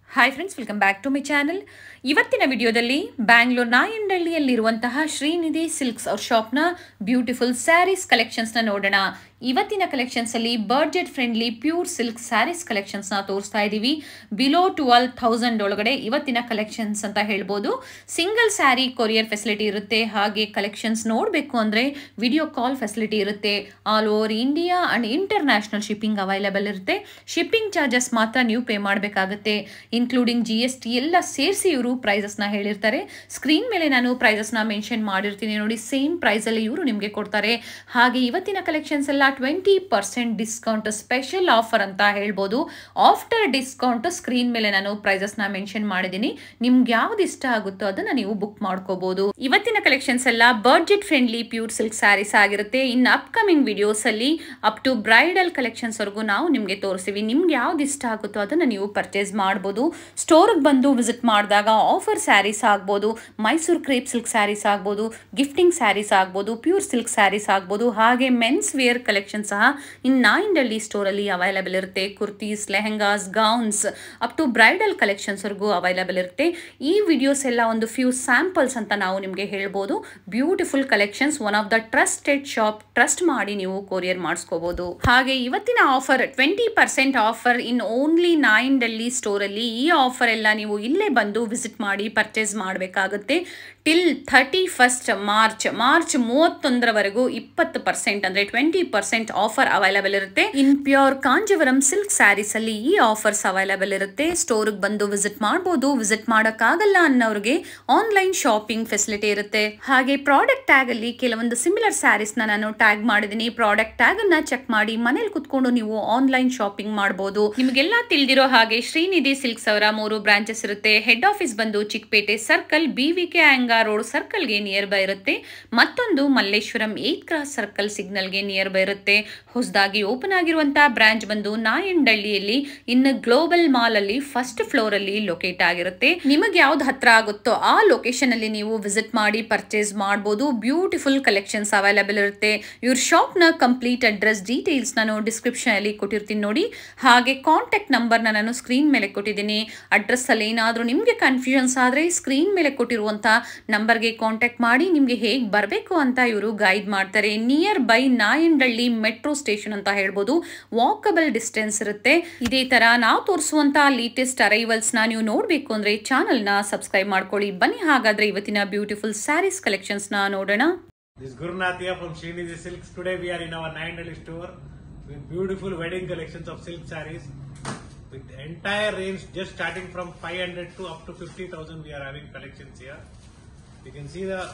Hi friends welcome back to my channel ಇವತ್ತಿನ ವಿಡಿಯೋದಲ್ಲಿ Bangalore ನಾಯಂಡಹಳ್ಳಿಯಲ್ಲಿರುವಂತಹ Srinidhi silks ಅವ್ರ ಶಾಪ್ನ ಬ್ಯೂಟಿಫುಲ್ ಸ್ಯಾರೀಸ್ ಕಲೆಕ್ಷನ್ಸ್ನ ನೋಡೋಣ ಇವತ್ತಿನ ಕಲೆಕ್ಷನ್ಸಲ್ಲಿ budget friendly pure silk sarees ಕಲೆಕ್ಷನ್ಸ್ನ ತೋರಿಸ್ತಾ ಇದ್ದೀವಿ ಬಿಲೋ ಟ್ವೆಲ್ ಥೌಸಂಡ್ ಒಳಗಡೆ ಇವತ್ತಿನ ಕಲೆಕ್ಷನ್ಸ್ ಅಂತ ಹೇಳ್ಬೋದು ಸಿಂಗಲ್ ಸ್ಯಾರಿ ಕೊರಿಯರ್ ಫೆಸಿಲಿಟಿ ಇರುತ್ತೆ ಹಾಗೆ ಕಲೆಕ್ಷನ್ಸ್ ನೋಡಬೇಕು ಅಂದರೆ ವಿಡಿಯೋ ಕಾಲ್ ಫೆಸಿಲಿಟಿ ಇರುತ್ತೆ all over India and international shipping available ಇರುತ್ತೆ ಶಿಪ್ಪಿಂಗ್ ಚಾರ್ಜಸ್ ಮಾತ್ರ ನೀವು ಪೇ ಮಾಡಬೇಕಾಗುತ್ತೆ ಇನ್ಕ್ಲೂಡಿಂಗ್ ಜಿ ಎಸ್ ಟಿ ಎಲ್ಲ ಸೇರಿಸಿ ಇವರು ಪ್ರೈಸಸ್ನ ಹೇಳಿರ್ತಾರೆ ಸ್ಕ್ರೀನ್ ಮೇಲೆ ನಾನು ಪ್ರೈಸಸ್ನ ಮೆನ್ಷನ್ ಮಾಡಿರ್ತೀನಿ ನೋಡಿ ಸೇಮ್ ಪ್ರೈಸಲ್ಲಿ ಇವರು ನಿಮಗೆ ಕೊಡ್ತಾರೆ ಹಾಗೆ ಇವತ್ತಿನ ಕಲೆಕ್ಷನ್ಸ್ ಎಲ್ಲ twenty percent discount special offer ಅಂತ ಹೇಳ್ಬೋದು ಆಫ್ಟರ್ ಡಿಸ್ಕೌಂಟ್ ಸ್ಕ್ರೀನ್ ಮೇಲೆ ನಾನು ಪ್ರೈಸಸ್ನ ಮೆನ್ಷನ್ ಮಾಡಿದ್ದೀನಿ ನಿಮ್ಗೆ ಯಾವ್ದು ಇಷ್ಟ ಆಗುತ್ತೋ ಅದನ್ನ ನೀವು ಬುಕ್ ಮಾಡ್ಕೋಬಹುದು ಇವತ್ತಿನ ಕಲೆಕ್ಷನ್ಸ್ ಎಲ್ಲ budget friendly pure silk sarees ಆಗಿರುತ್ತೆ ಇನ್ನು ಅಪ್ಕಮಿಂಗ್ ವಿಡಿಯೋಸ್ ಅಲ್ಲಿ ಅಪ್ ಟು ಬ್ರೈಡಲ್ ಕಲೆಕ್ಷನ್ಸ್ ವರೆಗೂ ನಾವು ನಿಮಗೆ ತೋರಿಸ್ತೀವಿ ನಿಮ್ಗೆ ಯಾವ್ದು ಇಷ್ಟ ಆಗುತ್ತೋ ಅದನ್ನ ನೀವು ಪರ್ಚೇಸ್ ಮಾಡ್ಬೋದು ಸ್ಟೋರ್ಗೆ ಬಂದು ವಿಸಿಟ್ ಮಾಡಿದಾಗ ಆಫರ್ ಸ್ಯಾರೀಸ್ ಆಗ್ಬೋದು ಮೈಸೂರು ಕ್ರೇಪ್ ಸಿಲ್ಕ್ ಸ್ಯಾರೀಸ್ ಆಗ್ಬೋದು ಗಿಫ್ಟಿಂಗ್ ಸ್ಯಾರೀಸ್ ಆಗ್ಬೋದು ಪ್ಯೂರ್ ಸಿಲ್ಕ್ ಸ್ಯಾರೀಸ್ ಆಗ್ಬೋದು ಹಾಗೆ ಮೆನ್ಸ್ ವೇರ್ ಕಲೆಕ್ಷನ್ ಸಹ ಇನ್ ನಾಯಿಂಡಳ್ಳಿ ಸ್ಟೋರಲ್ಲಿ ಅವೈಲೇಬಲ್ ಇರುತ್ತೆ kurtis lehengas gowns up to bridal ಕಲೆಕ್ಷನ್ಸ್ವರೆಗೂ ಅವೈಲೇಬಲ್ ಇರುತ್ತೆ ಈ ವಿಡಿಯೋಸ್ ಎಲ್ಲ ಒಂದು ಫ್ಯೂ ಸ್ಯಾಂಪಲ್ಸ್ ಅಂತ ನಾವು ನಿಮಗೆ ಹೇಳ್ಬೋದು beautiful collections one of the trusted shop trust ಮಾಡಿ ನೀವು ಕೊರಿಯರ್ ಮಾಡಿಸ್ಕೋಬಹುದು ಹಾಗೆ ಇವತ್ತಿನ offer twenty percent offer in only Nayandahalli ಸ್ಟೋರಲ್ಲಿ ಈ ಆಫರ್ ಎಲ್ಲ ನೀವು ಇಲ್ಲೇ ಬಂದು ವಿಸಿಟ್ ಮಾಡಿ ಪರ್ಚೇಸ್ ಮಾಡಬೇಕಾಗುತ್ತೆ till thirty first March March ಮೂವತ್ತೊಂದರವರೆಗೂ ಇಪ್ಪತ್ತು ಪರ್ಸೆಂಟ್ ಅಂದರೆ ಟ್ವೆಂಟಿ ಪರ್ಸೆಂಟ್ ಆಫರ್ ಅವೈಲೇಬಲ್ ಇರುತ್ತೆ in pure Kanjeevaram silk sarees ಅಲ್ಲಿ ಈ ಆಫರ್ಸ್ ಅವೈಲೇಬಲ್ ಇರುತ್ತೆ ಸ್ಟೋರ್ಗೆ ಬಂದು ವಿಸಿಟ್ ಮಾಡ್ಬೋದು ವಿಸಿಟ್ ಮಾಡೋಕ್ಕಾಗಲ್ಲ ಅನ್ನೋರಿಗೆ ಆನ್ಲೈನ್ ಶಾಪಿಂಗ್ ಫೆಸಿಲಿಟಿ ಇರುತ್ತೆ ಹಾಗೆ ಪ್ರಾಡಕ್ಟ್ ಟ್ಯಾಗ್ ಅಲ್ಲಿ ಕೆಲವೊಂದು ಸಿಮಿಲರ್ ಸ್ಯಾರೀಸ್ ನಾನು ಟ್ಯಾಗ್ ಮಾಡಿದ್ದೀನಿ ಪ್ರಾಡಕ್ಟ್ ಟ್ಯಾಗ್ ಅನ್ನ ಚೆಕ್ ಮಾಡಿ ಮನೇಲಿ ಕುತ್ಕೊಂಡು ನೀವು ಆನ್ಲೈನ್ ಶಾಪಿಂಗ್ ಮಾಡಬಹುದು ನಿಮಗೆಲ್ಲ ತಿಳಿದಿರೋ ಹಾಗೆ ಶ್ರೀನಿಧಿ ಸಿಲ್ಕ್ಸ್ ಅವರ ಮೂರು ಬ್ರಾಂಚಸ್ ಇರುತ್ತೆ ಹೆಡ್ ಆಫೀಸ್ ಬಂದು Chickpet circle B V K Iyengar road ಸರ್ಕಲ್ಗೆ ನಿಯರ್ ಬೈ ಇರುತ್ತೆ ಮತ್ತೊಂದು ಮಲ್ಲೇಶ್ವರಂ ಏತ್ ಕ್ರಾಸ್ ಸರ್ಕಲ್ ಸಿಗ್ನಲ್ಗೆ ನಿಯರ್ ಬೈ ಇರುತ್ತೆ ಹೊಸದಾಗಿ ಓಪನ್ ಆಗಿರುವಂತಹ ಬ್ರಾಂಚ್ ಬಂದು ನಾಯಂಡಳ್ಳಿಯಲ್ಲಿ ಇನ್ನು ಗ್ಲೋಬಲ್ ಮಾಲ್ ಅಲ್ಲಿ ಫಸ್ಟ್ ಫ್ಲೋರ್ ಅಲ್ಲಿ ಲೊಕೇಟ್ ಆಗಿರುತ್ತೆ ನಿಮಗೆ ಯಾವ್ದು ಹತ್ರ ಆಗುತ್ತೋ ಆ ಲೊಕೇಶನ್ ಅಲ್ಲಿ ನೀವು ವಿಸಿಟ್ ಮಾಡಿ ಪರ್ಚೇಸ್ ಮಾಡಬಹುದು ಬ್ಯೂಟಿಫುಲ್ ಕಲೆಕ್ಷನ್ಸ್ ಅವೈಲೇಬಲ್ ಇರುತ್ತೆ ಇವ್ರ ಶಾಪ್ ನ ಕಂಪ್ಲೀಟ್ ಅಡ್ರೆಸ್ ಡೀಟೇಲ್ಸ್ ನಾನು ಡಿಸ್ಕ್ರಿಪ್ಷನ್ ಅಲ್ಲಿ ಕೊಟ್ಟಿರ್ತೀನಿ ನೋಡಿ ಹಾಗೆ ಕಾಂಟ್ಯಾಕ್ಟ್ ನಂಬರ್ ನಾನು ಸ್ಕ್ರೀನ್ ಮೇಲೆ ಕೊಟ್ಟಿದ್ದೀನಿ ಅಡ್ರೆಸ್ ಅಲ್ಲಿ ಏನಾದರೂ ನಿಮಗೆ ಕನ್ಫ್ಯೂಷನ್ಸ್ ಆದರೆ ಸ್ಕ್ರೀನ್ ಮೇಲೆ ಕೊಟ್ಟಿರುವಂಥ ನಂಬರ್ಗೆ ಕಾಂಟ್ಯಾಕ್ಟ್ ಮಾಡಿ ನಿಮಗೆ ಹೇಗೆ ಬರಬೇಕು ಅಂತ ಇವರು ಗೈಡ್ ಮಾಡ್ತಾರೆ near by Nayandahalli metro station ಅಂತ ಹೇಳ್ಬೋದು ವಾಕಬಲ್ ಡಿಸ್ಟೆನ್ಸ್ ಇರುತ್ತೆ ಇದೇ ತರ ನಾವು ತೋರಿಸುವಂತ ಲೇಟೆಸ್ಟ್ ಅರೈವಲ್ಸ್ ನ ನೀವು ನೋಡಬೇಕು ಅಂದ್ರೆ ಚಾನಲ್ ನ ಸಬ್ಸ್ಕ್ರೈಬ್ ಮಾಡ್ಕೊಳ್ಳಿ ಬನ್ನಿ ಹಾಗಾದ್ರೆ ಇವತ್ತಿನ ಬ್ಯೂಟಿಫುಲ್ ಸ್ಯಾರೀಸ್ ಕಲೆಕ್ಷನ್ಸ್ ನ ನೋಡೋಣ This is Gurunath here from Srinidhi Silks. Today we are in our Nine store with beautiful wedding collections of silk sarees. With the entire range just starting from 500 to up to 50,000 we are having collections here. You can see the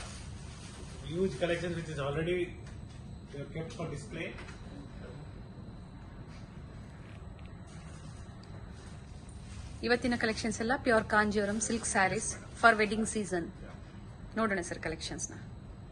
huge collections which is already we have kept for display. ಇವತ್ತಿನ collections ಎಲ್ಲ pure Kanjeevaram silk sarees for wedding season ನೋಡೋಣ sir collections ನ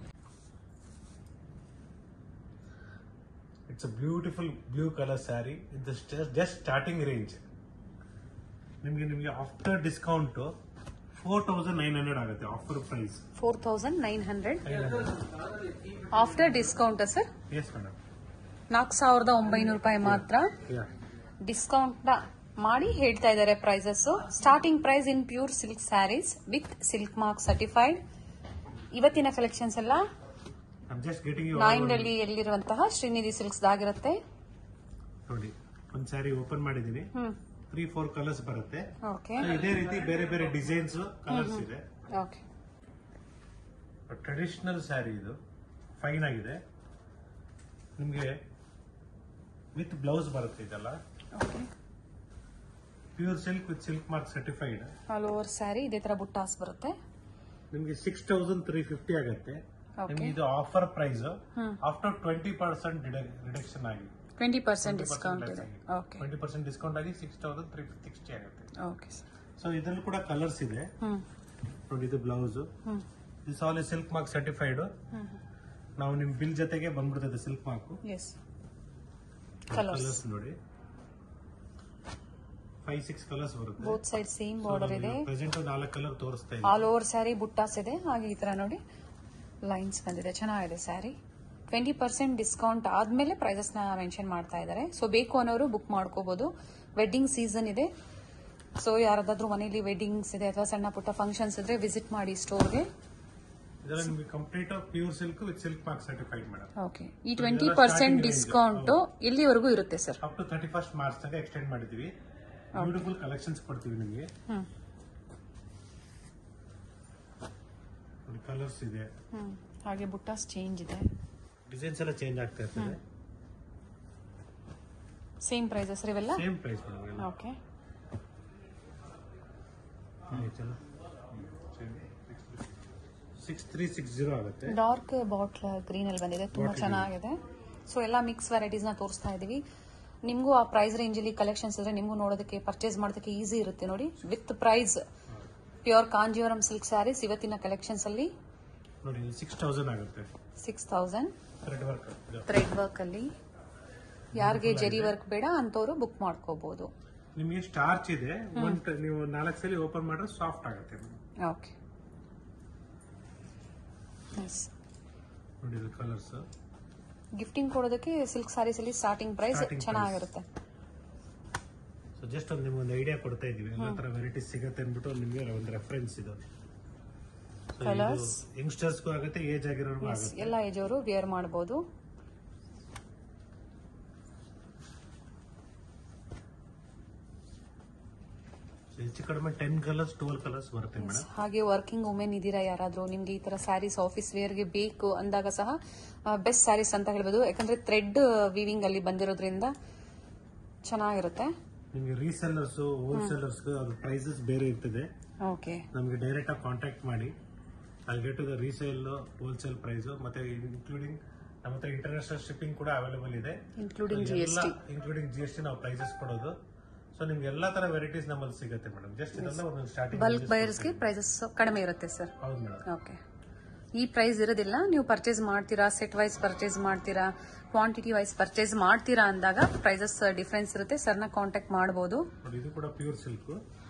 It's a beautiful blue color saree. It's just, just starting range. ನಿಮಗೆ ನಿಮಗೆ after discount four thousand nine hundred ಆಗುತ್ತೆ offer price four thousand nine hundred after discount sir yes madam ನಾಲ್ಕು ಸಾವಿರದ ಒಂಬೈನೂರು ರೂಪಾಯಿ ಮಾತ್ರ ಯಾ ಡಿಸ್ಕೌಂಟ್ ಮಾಡಿ ಹೇಳ್ತಾ ಇದ್ದಾರೆ prices starting price in pure silk saris with silk mark certified ಇವತ್ತಿನ ಕಲೆಕ್ಷನ್ಸ್ ಎಲ್ಲ I'm just getting you all Nayandahalli ಎಲ್ಲಿರುವಂತಹ ಶ್ರೀನಿಧಿ ಸಿಲ್ಕ್ಸ್ ಆಗಿರುತ್ತೆ ನೋಡಿ ಒಂದ್ ಸ್ಯಾರಿ ಓಪನ್ ಮಾಡಿದೀನಿ ಹ್ಮ್ ತ್ರೀ ಫೋರ್ ಕಲರ್ಸ್ ಬರುತ್ತೆ ಓಕೆ So, ಇದೇ ರೀತಿ ಬೇರೆ ಬೇರೆ ಡಿಸೈನ್ಸ್ ಕಲರ್ಸ್ ಇದೆ ಓಕೆ ಟ್ರೆಡಿಷನಲ್ ಸ್ಯಾರಿ ಇದು ಫೈನ್ ಆಗಿದೆ ನಿಮ್ಗೆ ವಿತ್ ಬ್ಲೌಸ್ ಬರುತ್ತೆ ಇದೆಲ್ಲ okay pure silk with silk mark certified all over sari ಇದೇ ತರ ಬುಟ್ಟಾಸ್ ಬರುತ್ತೆ ನಿಮ್ಗೆ ಸಿಕ್ಸ್ ತೌಸಂಡ್ ತ್ರೀ ಫಿಫ್ಟಿ ಆಗುತ್ತೆ Okay. ನಿಮ್ಗೆ ಇದು offer price hmm. After twenty percent reduction ಆಗಿ ಟ್ವೆಂಟಿ ಪರ್ಸೆಂಟ್ ಡಿಸ್ಕೌಂಟ್ ಇದೆ ಓಕೆ ಟ್ವೆಂಟಿ ಪರ್ಸೆಂಟ್ ಡಿಸ್ಕೌಂಟ್ ಆಗಿ ಸಿಕ್ಸ್ ತೌಸಂಡ್ ತ್ರೀ ಸಿಕ್ಸ್ಟಿ ಆಗುತ್ತೆ ಓಕೆ ಸರ್ ಸೊ ಇದ್ರಲ್ಲಿ ಕೂಡ ಕಲರ್ಸ್ ಇದೆ ಹ್ಮ್ ನೋಡಿ ಇದು blouse hmm this all silk mark certified hmm ನಾವು ನಿಮ್ ಬಿಲ್ ಜೊತೆಗೆ ಬಂದ್ಬಿಡ್ತದೆ silk mark yes colours colours ನೋಡಿ ಫೈವ್ ಸಿಕ್ಸ್ ಕಲರ್ಸ್ ಬರುತ್ತೆ ಬೋತ್ ಸೈಡ್ ಸೇಮ್ ಬಾರ್ಡರ್ ಇದೆ ಪ್ರೆಸೆಂಟ್ ನಾಲ್ಕು ಕಲರ್ ತೋರಿಸ್ತಾ ಇದೆ ಆಲ್ ಓವರ್ ಸ್ಯಾರಿ ಬುಟ್ಟಾಸ್ ಇದೆ ಹಾಗೆ ಈ ತರ ನೋಡಿ ಲೈನ್ಸ್ ಬಂದಿದೆ ಚೆನ್ನಾಗಿದೆ ಸ್ಯಾರಿ ಟ್ವೆಂಟಿ ಪರ್ಸೆಂಟ್ ಡಿಸ್ಕೌಂಟ್ ಆದ್ಮೇಲೆ ಪ್ರೈಸಸ್ ನ ಮೆನ್ಷನ್ ಮಾಡ್ತಾ ಇದ್ದಾರೆ ಸೊ ಬೇಕು ಅನ್ನೋರು ಬುಕ್ ಮಾಡ್ಕೋಬಹುದು ವೆಡ್ಡಿಂಗ್ ಸೀಸನ್ ಇದೆ ಸೊ ಯಾರದಾದ್ರೂ ಮನೇಲಿ ವೆಡ್ಡಿಂಗ್ಸ್ ಇದೆ ಅಥವಾ ಸಣ್ಣ ಪುಟ್ಟ ಫಂಕ್ಷನ್ಸ್ ಇದ್ರೆ ವಿಸಿಟ್ ಮಾಡಿ ಸ್ಟೋರ್ಗೆ ಇದೆಲ್ಲ ನಿಮಗೆ complete pure silk with silk mark certified madam okay ಈ ಟ್ವೆಂಟಿ ಪರ್ಸೆಂಟ್ ಡಿಸ್ಕೌಂಟ್ ಎಲ್ಲಿವರೆಗೂ ಇರುತ್ತೆ sir up to thirty first March ತನಕ ಎಕ್ಸ್ಟೆಂಡ್ ಮಾಡಿದೀವಿ ಬ್ಯೂಟಿಫುಲ್ ಕಲೆಕ್ಷನ್ಸ್ ಕೊಡ್ತೀವಿ ನಿಮಗೆ ಹ್ಮ್ ಕಲರ್ಸ್ ಇದೆ ಹ್ಮ್ ಹಾಗೆ ಬುಟ್ಟಾಸ್ ಚೇಂಜ್ ಇದೆ ಡಿಸೈನ್ಸ್ ಎಲ್ಲ ಚೇಂಜ್ ಆಗ್ತಾ ಇರ್ತದೆ ಸೇಮ್ ಪ್ರೈಸಸ್ ಇವೆಲ್ಲ same price madam okay six three six zero ಆಗುತ್ತೆ ಡಾರ್ಕ್ ಬಾಟ್ಲ್ ಗ್ರೀನ್ ಅಲ್ಲಿ ಬಂದಿದೆ ತುಂಬಾ Bottle ಚೆನ್ನಾಗಿದೆ ಸೊ ಎಲ್ಲ ಮಿಕ್ಸ್ ವೆರೈಟೀಸ್ ನ ತೋರಿಸ್ತಾ ಇದೀವಿ ನಿಮಗೂ ಆ ಪ್ರೈಸ್ ರೇಂಜ್ ಅಲ್ಲಿ ಕಲೆಕ್ಷನ್ಸ್ ಇದ್ರೆ ನಿಮಗೂ ನೋಡೋದಕ್ಕೆ ಪರ್ಚೇಸ್ ಮಾಡೋದಕ್ಕೆ ಈಸಿ ಇರುತ್ತೆ ನೋಡಿ with price pure Kanjeevaram silk sarees ಇವತ್ತಿನ ಕಲೆಕ್ಷನ್ಸ್ ಅಲ್ಲಿ ನೋಡಿ ಸಿಕ್ಸ್ ತೌಸಂಡ್ ಆಗುತ್ತೆ six thousand thread work thread work ಅಲ್ಲಿ ಯಾರಿಗೆ ಜೆರಿ ವರ್ಕ್ ಬೇಡ ಅಂತವರು ಬುಕ್ ಮಾಡ್ಕೋಬಹುದು ನಿಮಗೆ ಸ್ಟಾರ್ಚ್ ಇದೆ ಒನ್ ನೀವು ನಾಲ್ಕು ಸಲ ಓಪನ್ ಮಾಡಿದ್ರೆ ಸಾಫ್ಟ್ ಆಗುತ್ತೆ ಓಕೆ ನೈಸ್ ನೋಡಿ ಇದು ಕಲರ್ಸ್ ಗಿಫ್ಟಿಂಗ್ ಕೊಡೋದಕ್ಕೆ ಸಿಲ್ಕ್ ಸ್ಯಾರೀಸ್ ಅಲ್ಲಿ ಸ್ಟಾರ್ಟಿಂಗ್ ಪ್ರೈಸ್ Starting price. ಚೆನ್ನಾಗಿರುತ್ತೆ ಸೊ ಜಸ್ಟ್ ಒಂದು ನಿಮ್ಗೆ ಒಂದು ಐಡಿಯಾ ಕೊಡ್ತಾ ಇದೀವಿ ಎಲ್ಲ ತರ ವೆರೈಟೀಸ್ ಸಿಗುತ್ತೆ ಅಂದ್ಬಿಟ್ಟು ನಿಮಗೆ ಒಂದು ರೆಫರೆನ್ಸ್ ಇದು Colours. ಯಂಗ್ಸ್ಟರ್ಸ್ಗೂ ಆಗುತ್ತೆ ಏಜ್ ಆಗಿರೋರ್ಗೂ Yes, ಆಗುತ್ತೆ ಎಲ್ಲ ಏಜ್ ಅವರು ವೇರ್ ಮಾಡಬಹುದು So, ಹೆಚ್ಚು ಕಡಿಮೆ ಟೆನ್ ಕಲರ್ಸ್ ಟ್ವೆಲ್ ಕಲರ್ಸ್ ಬರುತ್ತೆ ಮೇಡಮ್ ಹಾಗೆ ವರ್ಕಿಂಗ್ ವುಮೆನ್ ಇದ್ದೀರಾ ಯಾರಾದ್ರೂ ನಿಮ್ಗೆ ಈ ತರ ಸ್ಯಾರೀಸ್ ಆಫೀಸ್ ವೇರ್ಗೆ ಬೇಕು ಅಂದಾಗ ಸಹ ಬೆಸ್ಟ್ ಸ್ಯಾರೀಸ್ ಅಂತ ಹೇಳ್ಬೋದು ಯಾಕಂದ್ರೆ ಥ್ರೆಡ್ ವೀವಿಂಗ್ ಅಲ್ಲಿ ಬಂದಿರೋದ್ರಿಂದ ಚೆನ್ನಾಗಿರುತ್ತೆ ನಿಮಗೆ ರೀಸೆಲ್ಲರ್ಸ್ ಹೋಲ್ಸೇಲರ್ಸ್ ಅದು ಪ್ರೈಸಸ್ ಬೇರೆ ಇರ್ತದೆ ಓಕೆ ನಮಗೆ ಡೈರೆಕ್ಟ್ ಆಗಿ ಕಾಂಟ್ಯಾಕ್ಟ್ ಮಾಡಿ ಅಲ್ಲಿ get the resale wholesale price ಮತ್ತೆ ಇನ್ಕ್ಲೂಡಿಂಗ್ ನಮ್ಮ ಹತ್ರ ಇಂಟರ್ನ್ಯಾಷನಲ್ ಶಿಪ್ಪಿಂಗ್ ಕೂಡ ಅವೈಲೇಬಲ್ ಇದೆ including G S T including G S T ನಾವು ಪ್ರೈಸಸ್ ಕೊಡೋದು ಸೊ ನಿಮ್ಗೆ ಎಲ್ಲಾ ತರ ವೆರೈಟೀಸ್ ನಮ್ಮಲ್ಲಿ ಸಿಗುತ್ತೆ ಮೇಡಮ್ ಜಸ್ಟ್ ಇದೆಲ್ಲ ಒಂದು ಸ್ಟಾರ್ಟಿಂಗ್ ಬಲ್ಕ್ ಬಯರ್ಸ್ಗೆ ಪ್ರೈಸಸ್ ಕಡಿಮೆ ಇರುತ್ತೆ ಸರ್ ಹೌದು ಮೇಡಮ್ ಓಕೆ ಈ ಪ್ರೈಸ್ ಇರೋದಿಲ್ಲ ನೀವು ಪರ್ಚೇಸ್ ಮಾಡ್ತೀರಾ ಸೆಟ್ ವೈಸ್ ಪರ್ಚೇಸ್ ಮಾಡ್ತೀರಾ ಕ್ವಾಂಟಿಟಿ ವೈಸ್ ಪರ್ಚೇಸ್ ಮಾಡ್ತೀರಾ ಅಂದಾಗ ಪ್ರೈಸಸ್ ಡಿಫ್ರೆನ್ಸ್ ಇರುತ್ತೆ ಸರ್ನ ಕಾಂಟ್ಯಾಕ್ಟ್ ಮಾಡಬಹುದು ನೋಡಿ ಇದು ಕೂಡ pure silk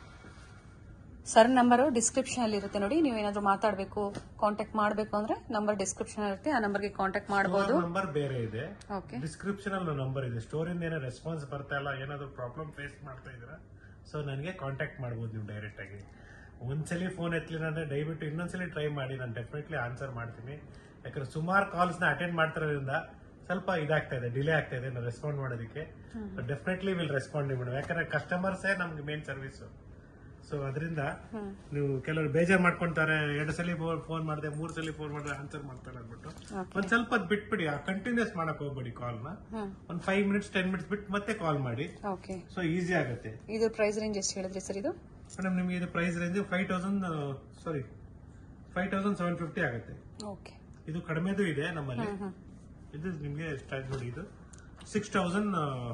sir number description ಅಲ್ಲಿ ಇರುತ್ತೆ ನೋಡಿ ನೀವು ಏನಾದ್ರು ಮಾತಾಡಬೇಕು ಕಾಂಟ್ಯಾಕ್ಟ್ ಮಾಡಬೇಕು ಅಂದ್ರೆ ನಂಬರ್ ಡಿಸ್ಕ್ರಿಪ್ಷನ್ ಇರುತ್ತೆ ಆ ನಂಬರ್ಗೆ ಕಾಂಟ್ಯಾಕ್ಟ್ ಮಾಡಬಹುದು ನಂಬರ್ ಬೇರೆ ಇದೆ ಓಕೆ ಡಿಸ್ಕ್ರಿಪ್ಷನ್ ಅಲ್ಲಿ ನಂಬರ್ ಇದೆ ಸ್ಟೋರ್ ಇಂದ ಏನೋ ರೆಸ್ಪಾನ್ಸ್ ಬರ್ತಾ ಇಲ್ಲ ಏನಾದ್ರು ಪ್ರಾಬ್ಲಮ್ ಫೇಸ್ ಮಾಡ್ತಾ ಇದ್ದೀರಾ ಸೊ ನನಗೆ ಕಾಂಟ್ಯಾಕ್ಟ್ ಮಾಡ್ಬೋದು ನೀವು ಡೈರೆಕ್ಟ್ ಆಗಿ ಒಂದ್ಸಲಿ ಫೋನ್ ಎತ್ತಲಿಲ್ಲ ಅಂದ್ರೆ ದಯವಿಟ್ಟು ಇನ್ನೊಂದ್ಸಲಿ ಟ್ರೈ ಮಾಡಿ ನಾನು ಡೆಫಿನೆಟ್ಲಿ ಆನ್ಸರ್ ಮಾಡ್ತೀನಿ ಯಾಕಂದ್ರೆ ಸುಮಾರು ಕಾಲ್ಸ್ ನ ಅಟೆಂಡ್ ಮಾಡ್ತಿರೋದ್ರಿಂದ ಸ್ವಲ್ಪ ಇದಾಗ್ತಾ ಇದೆ ಡಿಲೇ ಆಗ್ತಾ ಇದೆ ನಾನು ರೆಸ್ಪಾಂಡ್ ಮಾಡೋದಕ್ಕೆ ಡೆಫಿನೆಟ್ಲಿ ವಿಲ್ ರೆಸ್ಪಾಂಡ್ ಮೇಡಮ್ ಯಾಕಂದ್ರೆ ಕಸ್ಟಮರ್ಸೇ ನಮ್ಗೆ ಮೇನ್ ಸರ್ವಿಸ್ ಸೊ ಅದರಿಂದ ನೀವು ಕೆಲವರು ಬೇಜಾರ್ ಮಾಡ್ಕೊಂತಾರೆ ಎರಡು ಸಲ ಫೋನ್ ಮಾಡಿದೆ ಮೂರ್ ಸಲ ಫೋನ್ ಮಾಡಿದ್ರೆ ಆನ್ಸರ್ ಮಾಡ್ತಾರೆ ಅಂದ್ಬಿಟ್ಟು ಒಂದ್ ಸ್ವಲ್ಪ ಹೊತ್ತು ಬಿಟ್ಬಿಡಿ ಕಂಟಿನ್ಯೂಸ್ ಮಾಡಕ್ ಹೋಗ್ಬೇಡಿ ಕಾಲ್ ನ ಹ್ಮ್ ಒಂದ್ ಫೈವ್ ಮಿನಿಟ್ಸ್ ಟೆನ್ ಮಿನಿಟ್ಸ್ ಬಿಟ್ಟು ಮತ್ತೆ ಕಾಲ್ ಮಾಡಿ ಓಕೆ ಸೊ ಈಸಿ ಆಗುತ್ತೆ ಇದು ಪ್ರೈಸ್ ರೇಂಜ್ ಎಷ್ಟು ಹೇಳಿದ್ರಿ ಸರ್ ಇದು ಮೇಡಮ್ ನಿಮಗೆ ಇದು price range five thousand sorry five thousand seven fifty ಆಗುತ್ತೆ ಓಕೆ ಇದು ಕಡಿಮೆದು ಇದೆ ನಮ್ಮಲ್ಲಿ ಹ್ಮ್ ಹ್ಮ್ ಇದು ನಿಮಗೆ ಸ್ಟಾರ್ಟ್ ನೋಡಿ ಇದು ಸಿಕ್ಸ್ ತೌಸಂಡ್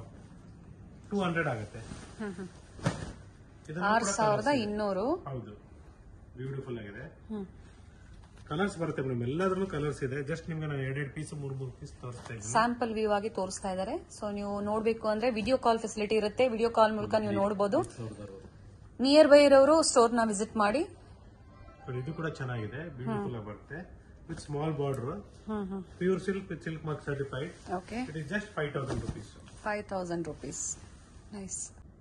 ಟೂ ಹಂಡ್ರೆಡ್ ಆಗುತ್ತೆ ಹ್ಮ್ ಹಮ್ ಇದನ್ನು ಆರ್ ಕೂಡ ಸಾವಿರದ colours ಇದೆ. ಇನ್ನೂರು ಹೌದು ಬ್ಯೂಟಿಫುಲ್ ಆಗಿದೆ ಹ್ಮ್ ಕಲರ್ಸ್ ಬರುತ್ತೆ ಮೇಡಮ್ ಎಲ್ಲಾದ್ರಲ್ಲೂ ಕಲರ್ಸ್ ಇದೆ ಜಸ್ಟ್ ನಿಮ್ಗೆ ನಾನು ಎರಡೆರಡು ಪೀಸ್ ಮೂರ್ ಮೂರು ಪೀಸ್ ತೋರಿಸ್ತಾ ಇದ್ದೀನಿ ಸ್ಯಾಂಪಲ್ ವ್ಯೂ ಆಗಿ ತೋರಿಸ್ತಾ ಇದ್ದಾರೆ ಸೊ ನೀವು ನೋಡ್ಬೇಕು ಅಂದ್ರೆ ವಿಡಿಯೋ ಕಾಲ್ ಫೆಸಿಲಿಟಿ ಇರುತ್ತೆ ವಿಡಿಯೋ ಕಾಲ್ ಮೂಲಕ ನೀವು ನೋಡಬಹುದು ನಿಯರ್ ಬೈ ಇರೋರು ಸ್ಟೋರ್ ನ ವಿಸಿಟ್ ಮಾಡಿ So, ಇದು ಕೂಡ ಚೆನ್ನಾಗಿದೆ ಬ್ಯೂಟಿಫುಲ್ ಆಗಿ ಬರುತ್ತೆ with small border hmm hmm pure silk with silk mark certified okay it is just five thousand rupees five thousand rupees nice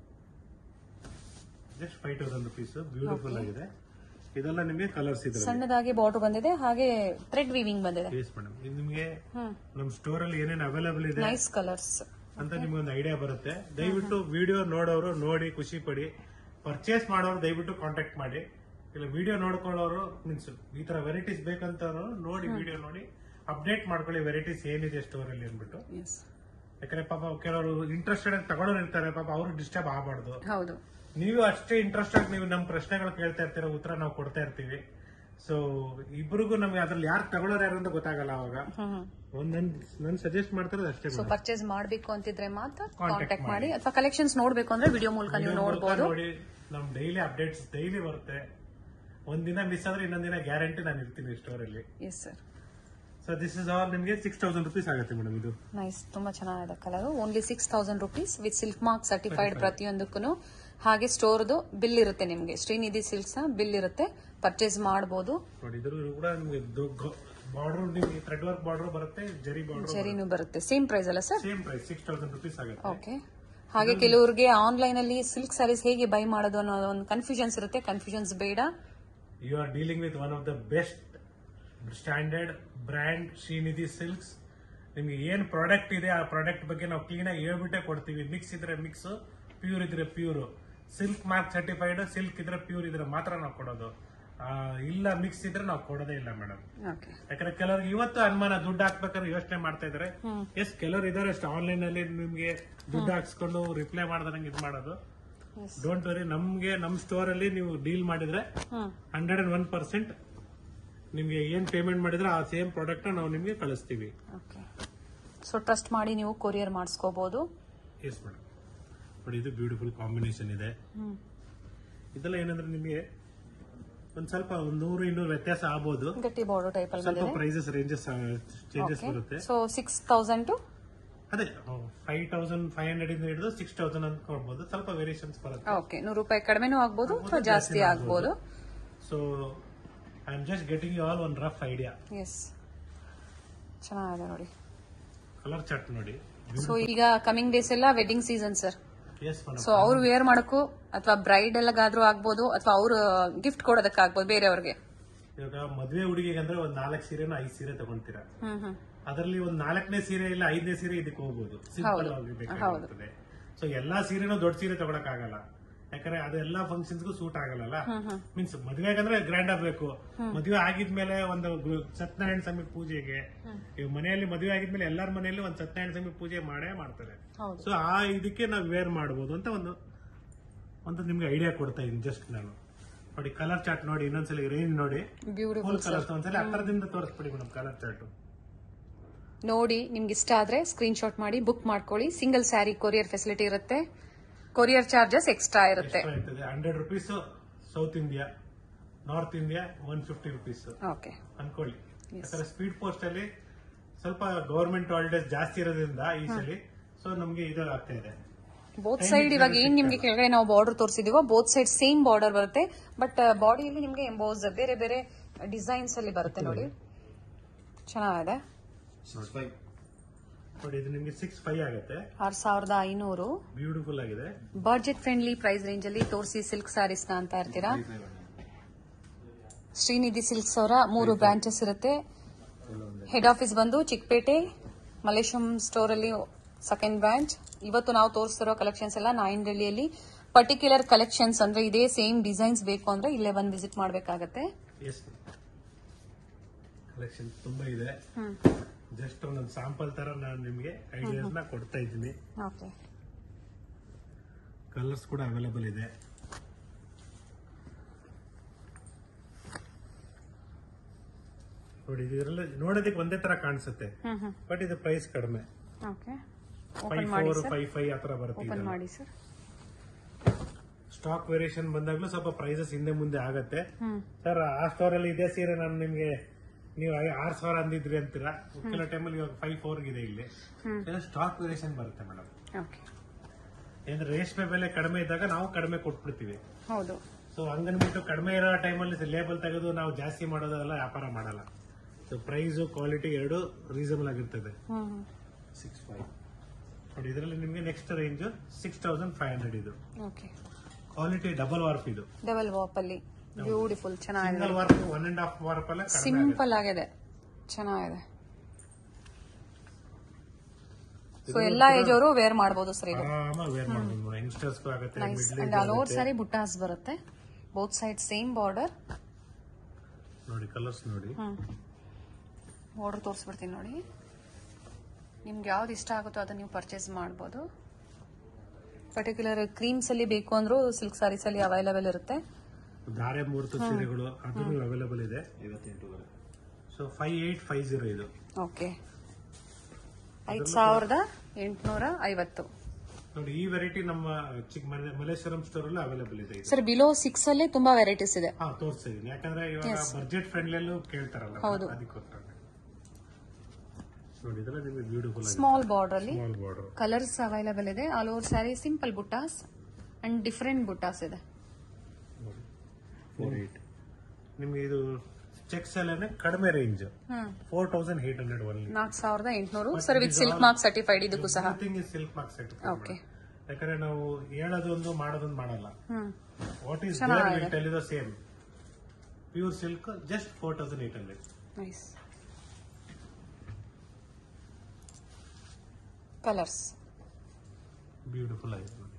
just five thousand rupees beautiful ಆಗಿದೆ ಇದೆಲ್ಲ ನಿಮಗೆ ಕಲರ್ಸ್ ಇದೆ ಸಣ್ಣದಾಗಿ ಬಾರ್ಡರ್ ಬಂದಿದೆ ಹಾಗೆ ಥ್ರೆಡ್ ವೀವಿಂಗ್ ಬಂದಿದೆ yes madam ಇದು ನಿಮಗೆ ಹ್ಮ್ ನಮ್ ಸ್ಟೋರ್ ಅಲ್ಲಿ ಏನೇನು ಅವೈಲೇಬಲ್ ಇದೆ ನೈಸ್ ಕಲರ್ಸ್ ಅಂತ ನಿಮ್ಗೆ ಒಂದು ಐಡಿಯಾ ಬರುತ್ತೆ ದಯವಿಟ್ಟು ವಿಡಿಯೋ ನೋಡೋರು ನೋಡಿ ಖುಷಿ ಪಡಿ ಪರ್ಚೇಸ್ ಮಾಡೋರು ದಯವಿಟ್ಟು ಕಾಂಟ್ಯಾಕ್ಟ್ ಮಾಡಿ ಇಲ್ಲ ವಿಡಿಯೋ ನೋಡ್ಕೊಳ್ಳೋರು ಮೀನ್ಸ್ ಈ ತರ ವೆರೈಟೀಸ್ ಬೇಕಂತ ನೋಡಿ ವಿಡಿಯೋ ನೋಡಿ ಅಪ್ಡೇಟ್ ಮಾಡ್ಕೊಳ್ಳಿ ವೆರೈಟೀಸ್ ಏನಿದೆ ಸ್ಟೋರ್ ಅಲ್ಲಿ ಅಂದ್ಬಿಟ್ಟು ಎಸ್ ಯಾಕಂದ್ರೆ ಪಾಪ ಕೆಲವರು ಇಂಟ್ರೆಸ್ಟೆಡ್ ಆಗಿ ತಗೊಳ್ಳೋರು ಇರ್ತಾರೆ ಪಾಪ ಅವರು ಡಿಸ್ಟರ್ಬ್ ಆಗಬಾರ್ದು ಹೌದು ನೀವು ಅಷ್ಟೇ ಇಂಟ್ರೆಸ್ಟೆಡ್ ನೀವು ನಮ್ಮ ಪ್ರಶ್ನೆಗಳು ಕೇಳ್ತಾ ಇರ್ತೀರ ಉತ್ತರ ನಾವು ಕೊಡ್ತಾ ಇರ್ತೀವಿ ಸೊ ಇಬ್ರಿಗೂ ನಮ್ಗೆ ಅದ್ರಲ್ಲಿ ಯಾರು ತಗೊಳ್ಳೋರು ಯಾರು ಅಂತ ಗೊತ್ತಾಗಲ್ಲ ಅವಾಗ ಹ್ಮ್ ಒಂದ್ ನನ್ ನನ್ ಸಜೆಸ್ಟ್ ಮಾಡ್ತಿರೋದು ಅಷ್ಟೇ ಸೊ madam. ಪರ್ಚೇಸ್ ಮಾಡಬೇಕು ಅಂತಿದ್ರೆ ಮಾತ್ರ Contact ಕಾಂಟ್ಯಾಕ್ಟ್ ಮಾಡಿ ಮಾಡಿ. ಅಥವಾ ಕಲೆಕ್ಷನ್ಸ್ ನೋಡ್ಬೇಕು ಅಂದ್ರೆ ವಿಡಿಯೋ ಮೂಲಕ ನೀವು Video ಮೂಲಕ ನೋಡಬಹುದು ನೋಡಿ ನಮ್ ಡೈಲಿ ಅಪ್ಡೇಟ್ಸ್ ಡೈಲಿ ಬರುತ್ತೆ ಒಂದ್ ದಿನ ಮಿಸ್ ಆದ್ರೆ ಇನ್ನೊಂದ್ ದಿನ ಗ್ಯಾರಂಟಿ ನಾನು ಇರ್ತೀನಿ ಸ್ಟೋರ್ ಅಲ್ಲಿ yes sir so this is all ನಿಮಗೆ ಸಿಕ್ಸ್ ತೌಸಂಡ್ ರುಪೀಸ್ ಆಗುತ್ತೆ ಮೇಡಮ್ ಇದು ನೈಸ್ ತುಂಬಾ ಚೆನ್ನಾಗಿದೆ colour only six thousand rupees with silk mark certified ಪ್ರತಿಯೊಂದಕ್ಕೂ ಹಾಗೆ ಸ್ಟೋರ್ದು ಬಿಲ್ ಇರುತ್ತೆ ನಿಮಗೆ ಶ್ರೀನಿಧಿ ಸಿಲ್ಕ್ಸ್ ನ ಬಿಲ್ ಇರುತ್ತೆ ಪರ್ಚೇಸ್ ಮಾಡಬಹುದು ನೋಡಿ ಇದ್ರ ಕೂಡ ನಿಮಗೆ ಬಾರ್ಡರ್ ನಿಮಗೆ ಥ್ರೆಡ್ ವರ್ಕ್ ಬಾರ್ಡರ್ ಬರುತ್ತೆ ಜರಿ ಬಾರ್ಡರ್ ಜರಿನೂ ಬರುತ್ತೆ ಸೇಮ್ ಪ್ರೈಸ್ ಅಲ್ಲ sir same price six thousand rupees ಆಗುತ್ತೆ ಓಕೆ ಹಾಗೆ ಕೆಲವರಿಗೆ ಆನ್ಲೈನ್ ಅಲ್ಲಿ ಸಿಲ್ಕ್ ಸ್ಯಾರೀಸ್ ಹೇಗೆ ಬೈ ಮಾಡೋದು ಅನ್ನೋ ಒಂದು ಕನ್ಫ್ಯೂಷನ್ಸ್ ಇರುತ್ತೆ ಕನ್ಫ್ಯೂಷನ್ಸ್ ಬೇಡ you are dealing with one of the best standard brand Srinidhi silks ನಿಮ್ಗೆ ಏನ್ ಪ್ರಾಡಕ್ಟ್ ಇದೆ ಆ ಪ್ರಾಡಕ್ಟ್ ಬಗ್ಗೆ ನಾವು ಕ್ಲೀನ್ ಆಗಿ ಹೇಳ್ಬಿಟ್ಟೆ ಕೊಡ್ತೀವಿ ಮಿಕ್ಸ್ ಇದ್ರೆ ಮಿಕ್ಸ್ ಪ್ಯೂರ್ ಇದ್ರೆ pure silk mark certified silk ಇದ್ರೆ ಪ್ಯೂರ್ ಇದ್ರೆ ಮಾತ್ರ ನಾವು ಕೊಡೋದು ಆ, ಇಲ್ಲ ಮಿಕ್ಸ್ ಇದ್ರೆ ನಾವು ಕೊಡೋದೇ ಇಲ್ಲ ಮೇಡಮ್ ಓಕೆ ಯಾಕಂದ್ರೆ ಕೆಲವ್ರಿಗೆ ಇವತ್ತು ಅನುಮಾನ ದುಡ್ಡು ಹಾಕ್ಬೇಕಾದ್ರೆ ಯೋಚನೆ ಮಾಡ್ತಾ ಇದಾರೆ ಎಸ್ ಕೆಲವರು ಇದಾರೆ ಅಷ್ಟು ಆನ್ಲೈನ್ ಅಲ್ಲಿ ನಿಮ್ಗೆ ದುಡ್ಡು ಹಾಕ್ಸ್ಕೊಂಡು ರಿಪ್ಲೈ ಮಾಡ್ದಂಗೆ ಇದು ಮಾಡೋದು ಡೋಂಟ್ ವರಿ ನಮ್ಗೆ ನಮ್ ಸ್ಟೋರ್ ಅಲ್ಲಿ ನೀವು ಡೀಲ್ ಮಾಡಿದ್ರೆ hmm hundred and one percent ನಿಮ್ಗೆ ಏನ್ ಪೇಮೆಂಟ್ ಮಾಡಿದ್ರೆ ಆ ಸೇಮ್ ಪ್ರಾಡಕ್ಟ್ ನಾವು ನಿಮ್ಗೆ ಕಳಿಸ್ತೀವಿ ಓಕೆ ಸೊ ಟ್ರಸ್ಟ್ ಮಾಡಿ ನೀವು ಕೊರಿಯರ್ ಮಾಡಿಸ್ಕೋಬಹುದು ಎಸ್ ಮೇಡಮ್ ನೋಡಿ ಇದು ಬ್ಯೂಟಿಫುಲ್ ಕಾಂಬಿನೇಷನ್ ಇದೆ ಹ್ಮ್ ಇದೆಲ್ಲ ಏನಂದ್ರೆ ನಿಮಗೆ ಒಂದ್ ಸ್ವಲ್ಪ ಒಂದ್ ನೂರು ಇನ್ನೂರು ವ್ಯತ್ಯಾಸ ಆಗ್ಬೋದು ಗಟ್ಟಿ ಬಾರ್ಡರ್ ಟೈಪ್ ಅಲ್ಲಿ ಸ್ವಲ್ಪ ಪ್ರೈಸಸ್ ರೇಂಜಸ್ ಚೇಂಜಸ್ ಬಂದಿದೆ ಬರುತ್ತೆ ಸೊ ಸಿಕ್ಸ್ ತೌಸಂಡ್ ಟು ಅದೇ ಫೈವ್ ತೌಸಂಡ್ ಫೈವ್ ಹಂಡ್ರೆಡ್ ಇಂದ ಹಿಡಿದು ಸಿಕ್ಸ್ ತೌಸಂಡ್ ಅನ್ಕೊಳ್ಬಹುದು ಸ್ವಲ್ಪ ವೇರಿಯೇಷನ್ಸ್ ಬರುತ್ತೆ ಓಕೆ ನೂರು ರೂಪಾಯಿ ಕಡಿಮೆನೂ ಆಗ್ಬೋದು ಅಥವಾ ಜಾಸ್ತಿ ಆಗ್ಬೋದು so I am just getting you all one rough idea yes ಚೆನ್ನಾಗಿದೆ ನೋಡಿ ಕಲರ್ ಚಾರ್ಟ್ ನೋಡಿ ಸೊ ಈಗ ಕಮಿಂಗ್ ಡೇಸ್ ಎಲ್ಲ wedding season sir yes madam so ಅವ್ರು ವೇರ್ ಮಾಡಕ್ಕೂ ಅಥವಾ ಬ್ರೈಡ್ ಎಲ್ಲಗಾದ್ರೂ ಆಗ್ಬೋದು ಅಥವಾ ಅವ್ರು ಗಿಫ್ಟ್ ಕೊಡೋದಕ್ಕಾಗ್ಬೋದು ಬೇರೆಯವ್ರಿಗೆ ಇವಾಗ ಮದ್ವೆ ಹುಡುಗಿಗೆ ಅಂದ್ರೆ ಒಂದ್ ನಾಲ್ಕು ಸೀರೆನ ಐದ್ ಸೀರೆ ತಗೊಂತೀರಾ ಹ್ಮ್ ಹ್ಮ್ ಅದರಲ್ಲಿ ಒಂದ್ ನಾಲ್ಕನೇ ಸೀರೆ ಇಲ್ಲ ಐದನೇ ಸೀರೆ ಇದಕ್ಕೆ ಹೋಗ್ಬೋದು ಸಿಂಪಲ್ ಆಗಿ ಬೇಕಾಗಿರ್ತದೆ ಸೊ ಎಲ್ಲಾ ಸೀರೆನೂ ದೊಡ್ಡ ಸೀರೆ ತಗೊಳಕ್ ಆಗಲ್ಲ ಯಾಕಂದ್ರೆ ಅದೆಲ್ಲಾ ಫಂಕ್ಷನ್ಸ್ಗೂ ಸೂಟ್ ಆಗಲ್ಲ ಮೀನ್ಸ್ ಮದ್ವೆಗಂದ್ರೆ ಗ್ರ್ಯಾಂಡ್ ಆಗ್ಬೇಕು ಮದ್ವೆ ಆಗಿದ್ಮೇಲೆ ಒಂದು ಗೃ- ಸತ್ಯನಾರಾಯಣ ಸ್ವಾಮಿ ಪೂಜೆಗೆ ಈಗ ಮನೆಯಲ್ಲಿ ಮದ್ವೆ ಆಗಿದ್ಮೇಲೆ ಎಲ್ಲಾರ ಮನೆಯಲ್ಲಿ ಒಂದು ಸತ್ಯನಾರಾಯಣ ಸ್ವಾಮಿ ಪೂಜೆ ಮಾಡೇ ಮಾಡ್ತಾರೆ ಹೌದು ಸೊ ಆ ಇದಕ್ಕೆ ನಾವು ವೇರ್ ಮಾಡಬಹುದು ಅಂತ ಒಂದು ಒಂದು ನಿಮ್ಗೆ ಐಡಿಯಾ ಕೊಡ್ತಾ ಇದ್ದೀನಿ ಜಸ್ಟ್ ನಾನು ನೋಡಿ ಕಲರ್ ಚಾರ್ಟ್ ನೋಡಿ ಇನ್ನೊಂದ್ಸಲ ರೇಂಜ್ ನೋಡಿ ಬ್ಯೂಟಿಫುಲ್ ಫುಲ್ ಕಲರ್ಸ್ ಒಂದ್ಸಲ ಹತ್ತರದಿಂದ ತೋರಿಸ್ಬಿಡಿ ಮೇಡಮ್ ಕಲರ್ ಚಾರ್ಟ್ ನೋಡಿ ನಿಮ್ಗೆ ಇಷ್ಟ ಆದ್ರೆ ಸ್ಕ್ರೀನ್ ಶಾಟ್ ಮಾಡಿ ಬುಕ್ ಮಾಡ್ಕೊಳ್ಳಿ ಸಿಂಗಲ್ ಸ್ಯಾರಿ ಕೊರಿಯರ್ ಫೆಸಿಲಿಟಿ ಇರುತ್ತೆ ಕೊರಿಯರ್ ಚಾರ್ಜಸ್ ಎಕ್ಸ್ಟ್ರಾ ಇರುತ್ತೆ ಇರ್ತದೆ hundred rupees South India North India one fifty rupees okay ಅನ್ಕೊಳ್ಳಿ ಯಾಕಂದ್ರೆ ಸ್ಪೀಡ್ ಪೋಸ್ಟ್ ಅಲ್ಲಿ ಸ್ವಲ್ಪ ಗವರ್ಮೆಂಟ್ ಹಾಲಿಡೇಸ್ ಜಾಸ್ತಿ ಇರೋದ್ರಿಂದ ಈ ಸಲ ಸೊ ನಮ್ಗೆ ಇದು ಆಗ್ತಾ ಇದೆ ಬೋತ್ ಸೈಡ್ ಇವಾಗ ಏನ್ ನಿಮ್ಗೆ ಕೆಳಗಡೆ ನಾವು ಬಾರ್ಡರ್ ತೋರಿಸಿದೀವೋ ಬೋತ್ ಸೈಡ್ ಸೇಮ್ ಬಾರ್ಡರ್ ಬರುತ್ತೆ ಬಟ್ ಬಾಡಿಯಲ್ಲಿ ನಿಮ್ಗೆ ಎಂಬೋಸ್ ಬೇರೆ ಬೇರೆ ಡಿಸೈನ್ಸ್ ಅಲ್ಲಿ ಬರುತ್ತೆ ನೋಡಿ ಚೆನ್ನಾಗಿದೆ ನೋಡಿ ಇದು ನಿಮ್ಗೆ ಸಿಕ್ಸ್ ಫೈವ್ ಆಗುತ್ತೆ ಆರ್ ಸಾವಿರದ ಐನೂರು ಬ್ಯೂಟಿಫುಲ್ ಆಗಿದೆ ಬಡ್ಜೆಟ್ ಫ್ರೆಂಡ್ಲಿ ಪ್ರೈಸ್ ರೇಂಜ್ ಅಲ್ಲಿ ತೋರಿಸಿ ಸಿಲ್ಕ್ ಸ್ಯಾರೀಸ್ ನ ಅಂತ ಇರ್ತೀರಾ ಶ್ರೀನಿಧಿ ಸಿಲ್ಕ್ಸ್ ಅವರ ಮೂರು ಬ್ರಾಂಚಸ್ ಇರುತ್ತೆ ಹೆಡ್ ಆಫೀಸ್ ಬಂದು ಚಿಕ್ಕಪೇಟೆ ಮಲೇಶಂ ಸ್ಟೋರ್ ಅಲ್ಲಿ ಸೆಕೆಂಡ್ ಬ್ರಾಂಚ್ ಇವತ್ತು ನಾವು ತೋರಿಸ್ತಿರೋ ಕಲೆಕ್ಷನ್ಸ್ ಎಲ್ಲ ನಾಯಿಂಡಳ್ಳಿಯಲ್ಲಿ ಪರ್ಟಿಕ್ಯುಲರ್ ಕಲೆಕ್ಷನ್ಸ್ ಅಂದ್ರೆ ಇದೇ ಸೇಮ್ ಡಿಸೈನ್ಸ್ ಬೇಕು ಅಂದ್ರೆ ಇಲ್ಲೇ ಬಂದು ವಿಸಿಟ್ ಮಾಡಬೇಕಾಗತ್ತೆ ಎಸ್ ಕಲೆಕ್ಷನ್ ತುಂಬಾ ಇದೆ ಜಸ್ಟ್ ಒಂದೊಂದು ಸ್ಯಾಂಪಲ್ ತರ ನಾನು ನಿಮ್ಗೆ ಐಡಿಯಾಸ್ ನ ಕೊಡ್ತಾ ಇದ್ದೀನಿ ಓಕೆ ಕಲರ್ಸ್ ಕೂಡ ಅವೈಲೇಬಲ್ ಇದೆ ನೋಡಿ ಇದರಲ್ಲಿ ನೋಡೋದಕ್ಕೆ ಒಂದೇ ತರ ಕಾಣಿಸುತ್ತೆ ಹ್ಮ್ ಹ್ಮ್ ಬಟ್ ಇದು ಪ್ರೈಸ್ ಕಡಿಮೆ ಓಕೆ ಫೈವ್ ಓಪನ್ ಮಾಡಿ ಫೋರ್ ಸರ್ ಫೈವ್ ಫೈವ್ ಆತರ ಬರುತ್ತೆ ಓಪನ್ ಮಾಡಿ ಸರ್ ಸ್ಟಾಕ್ ವೇರಿಯೇಷನ್ ಬಂದಾಗ್ಲೂ ಸ್ವಲ್ಪ ಪ್ರೈಸಸ್ ಹಿಂದೆ ಮುಂದೆ ಆಗತ್ತೆ ಹ್ಮ್ ಸರ್ ಆ ಸ್ಟೋರ್ ಅಲ್ಲಿ ಇದೇ ಸೀರೆ ನಾನು ನಿಮ್ಗೆ ನೀವು ಆರ್ ಸಾವಿರ ಅಂದಿದ್ರಿ ಅಂತೀರಾ ಕೆಲವು ಟೈಮಲ್ಲಿ ಇವಾಗ ಫೈವ್ ಫೋರ್ ಇದೆ ಇಲ್ಲಿ ಸ್ಟಾಕ್ ವೇರಿಯೇಷನ್ ಬರುತ್ತೆ ಮೇಡಮ್ ಓಕೆ ಏನ್ರೆ ರೇಷ್ಮೆ ಬೆಲೆ ಕಡಿಮೆ ಇದ್ದಾಗ ನಾವು ಕಡಿಮೆ ಕೊಟ್ಬಿಡ್ತೀವಿ ಹೌದು ಸೊ ಹಂಗನ್ಬಿಟ್ಟು ಕಡಿಮೆ ಇರೋ ಟೈಮಲ್ಲಿ ಲೇಬಲ್ ತೆಗೆದು ನಾವು ಜಾಸ್ತಿ ಮಾಡೋದೆಲ್ಲ ವ್ಯಾಪಾರ ಮಾಡಲ್ಲ ಸೊ ಪ್ರೈಸ್ ಕ್ವಾಲಿಟಿ ಎರಡು ರೀಸನಬಲ್ ಆಗಿರ್ತದೆ ಹ್ಮ್ ಸಿಕ್ಸ್ ಫೈವ್ ನೋಡಿ ಇದರಲ್ಲಿ ನಿಮಗೆ next range six thousand five hundred ಇದು ಓಕೆ ಕ್ವಾಲಿಟಿ ಡಬಲ್ ವಾರ್ಪ್ ಇದು ಡಬಲ್ ವಾಪ್ ಅಲ್ಲಿ ಬ್ಯೂಟಿಫುಲ್ ಚೆನ್ನಾಗಿದೆ single warp one and half warp ಅಲ್ಲ ಕಡಿಮೆ ಆಗುತ್ತೆ. ಸಿಂಪಲ್ ಆಗಿದೆ ಚೆನ್ನಾಗಿದೆ ಸೊ ಎಲ್ಲಾ ಏಜ್ ಅವರು ವೇರ್ ಮಾಡಬಹುದು ಸರ್ ಇದು ಆರಾಮಾಗಿ ವೇರ್ ಮಾಡ್ಬೋದು ಯಂಗ್ಸ್ಟರ್ಸ್ ಆಗುತ್ತೆ nice middle and all over sari buttas ಬರುತ್ತೆ ಬೋತ್ ಸೈಡ್ ಸೇಮ್ ಬಾರ್ಡರ್ ನೋಡಿ ಕಲರ್ಸ್ ನೋಡಿ ಹ್ಮ್ ಬಾರ್ಡರ್ ತೋರಿಸ್ಬಿಡ್ತೀನಿ ನೋಡಿ ನಿಮ್ಗೆ ಯಾವ್ದು ಇಷ್ಟ ಆಗುತ್ತೋ ಅದನ್ನ ನೀವು ಪರ್ಚೇಸ್ ಮಾಡ್ಬೋದು ಪರ್ಟಿಕ್ಯುಲರ್ ಕ್ರೀಮ್ಸ್ ಅಲ್ಲಿ ಬೇಕು ಅಂದ್ರೂ ಸಿಲ್ಕ್ ಸಾರೀಸ್ ಅಲ್ಲಿ ಅವೈಲೇಬಲ್ ಇರುತ್ತೆ ಧಾರೆ ಮೂರ್ತ ಸೀರೆಗಳು ಅದನ್ನು ಅವೈಲೇಬಲ್ ಇದೆ so five eight five zero ಇದು ಓಕೆ ಐದ್ ಸಾವಿರದ ಎಂಟುನೂರ ಐವತ್ತು ನೋಡಿ ಈ ವೆರೈಟಿ ನಮ್ಮ ಚಿಕ್ಕ ಮಲೆ- ಮಲ್ಲೇಶ್ವರಂ ಸ್ಟೋರ್ ಅಲ್ಲಿ ಅವೈಲೇಬಲ್ ಇದೆ ಇದು ಸರ್ ಬಿಲೋ ಸಿಕ್ಸ್ ಅಲ್ಲಿ ತುಂಬಾ ವೆರೈಟೀಸ್ ಇದೆ ಹಾ ತೋರಿಸ್ತಾ ಇದೀನಿ ಯಾಕಂದ್ರೆ ಇವಾಗ ಬಜೆಟ್ ಫ್ರೆಂಡ್ಲಿ ಕೇಳ್ತಾರಲ್ಲ ಹೌದು. ಅದಕ್ಕೋಸ್ಕರ ನೋಡಿ ಇದೆಲ್ಲ ನಿಮಗೆ ಬ್ಯೂಟಿಫುಲ್ ಆಗಿದೆ ಸ್ಮಾಲ್ ಬಾರ್ಡರ್ ಅಲ್ಲಿ ಸ್ಮಾಲ್ ಬಾರ್ಡರ್ ಕಲರ್ಸ್ ಅವೈಲೇಬಲ್ ಇದೆ all over sari simple buttas and different buttas ಇದೆ ನೋಡಿ ಫೋರ್ ಏಟ್ ನಿಮ್ಗೆ ಇದು ಚೆಕ್ಸ್ ಅಲ್ಲೇ ಕಡಿಮೆ range hmm four thousand eight hundred only ನಾಲ್ಕು ಸಾವಿರದ ಎಂಟುನೂರು sir with silk mark certified ಇದಕ್ಕೂ ಸಹ thing is silk mark set okay ಯಾಕಂದ್ರೆ ನಾವು ಹೇಳೋದೊಂದು ಮಾಡೋದೊಂದು ಮಾಡಲ್ಲ ಹ್ಮ್ ವಾಟ್ ಈಸ್ ಚೆನ್ನಾಗಿದೆ. Tell the same pure silk just four thousand eight hundred nice colours beautiful ಆಗಿದೆ ನೋಡಿ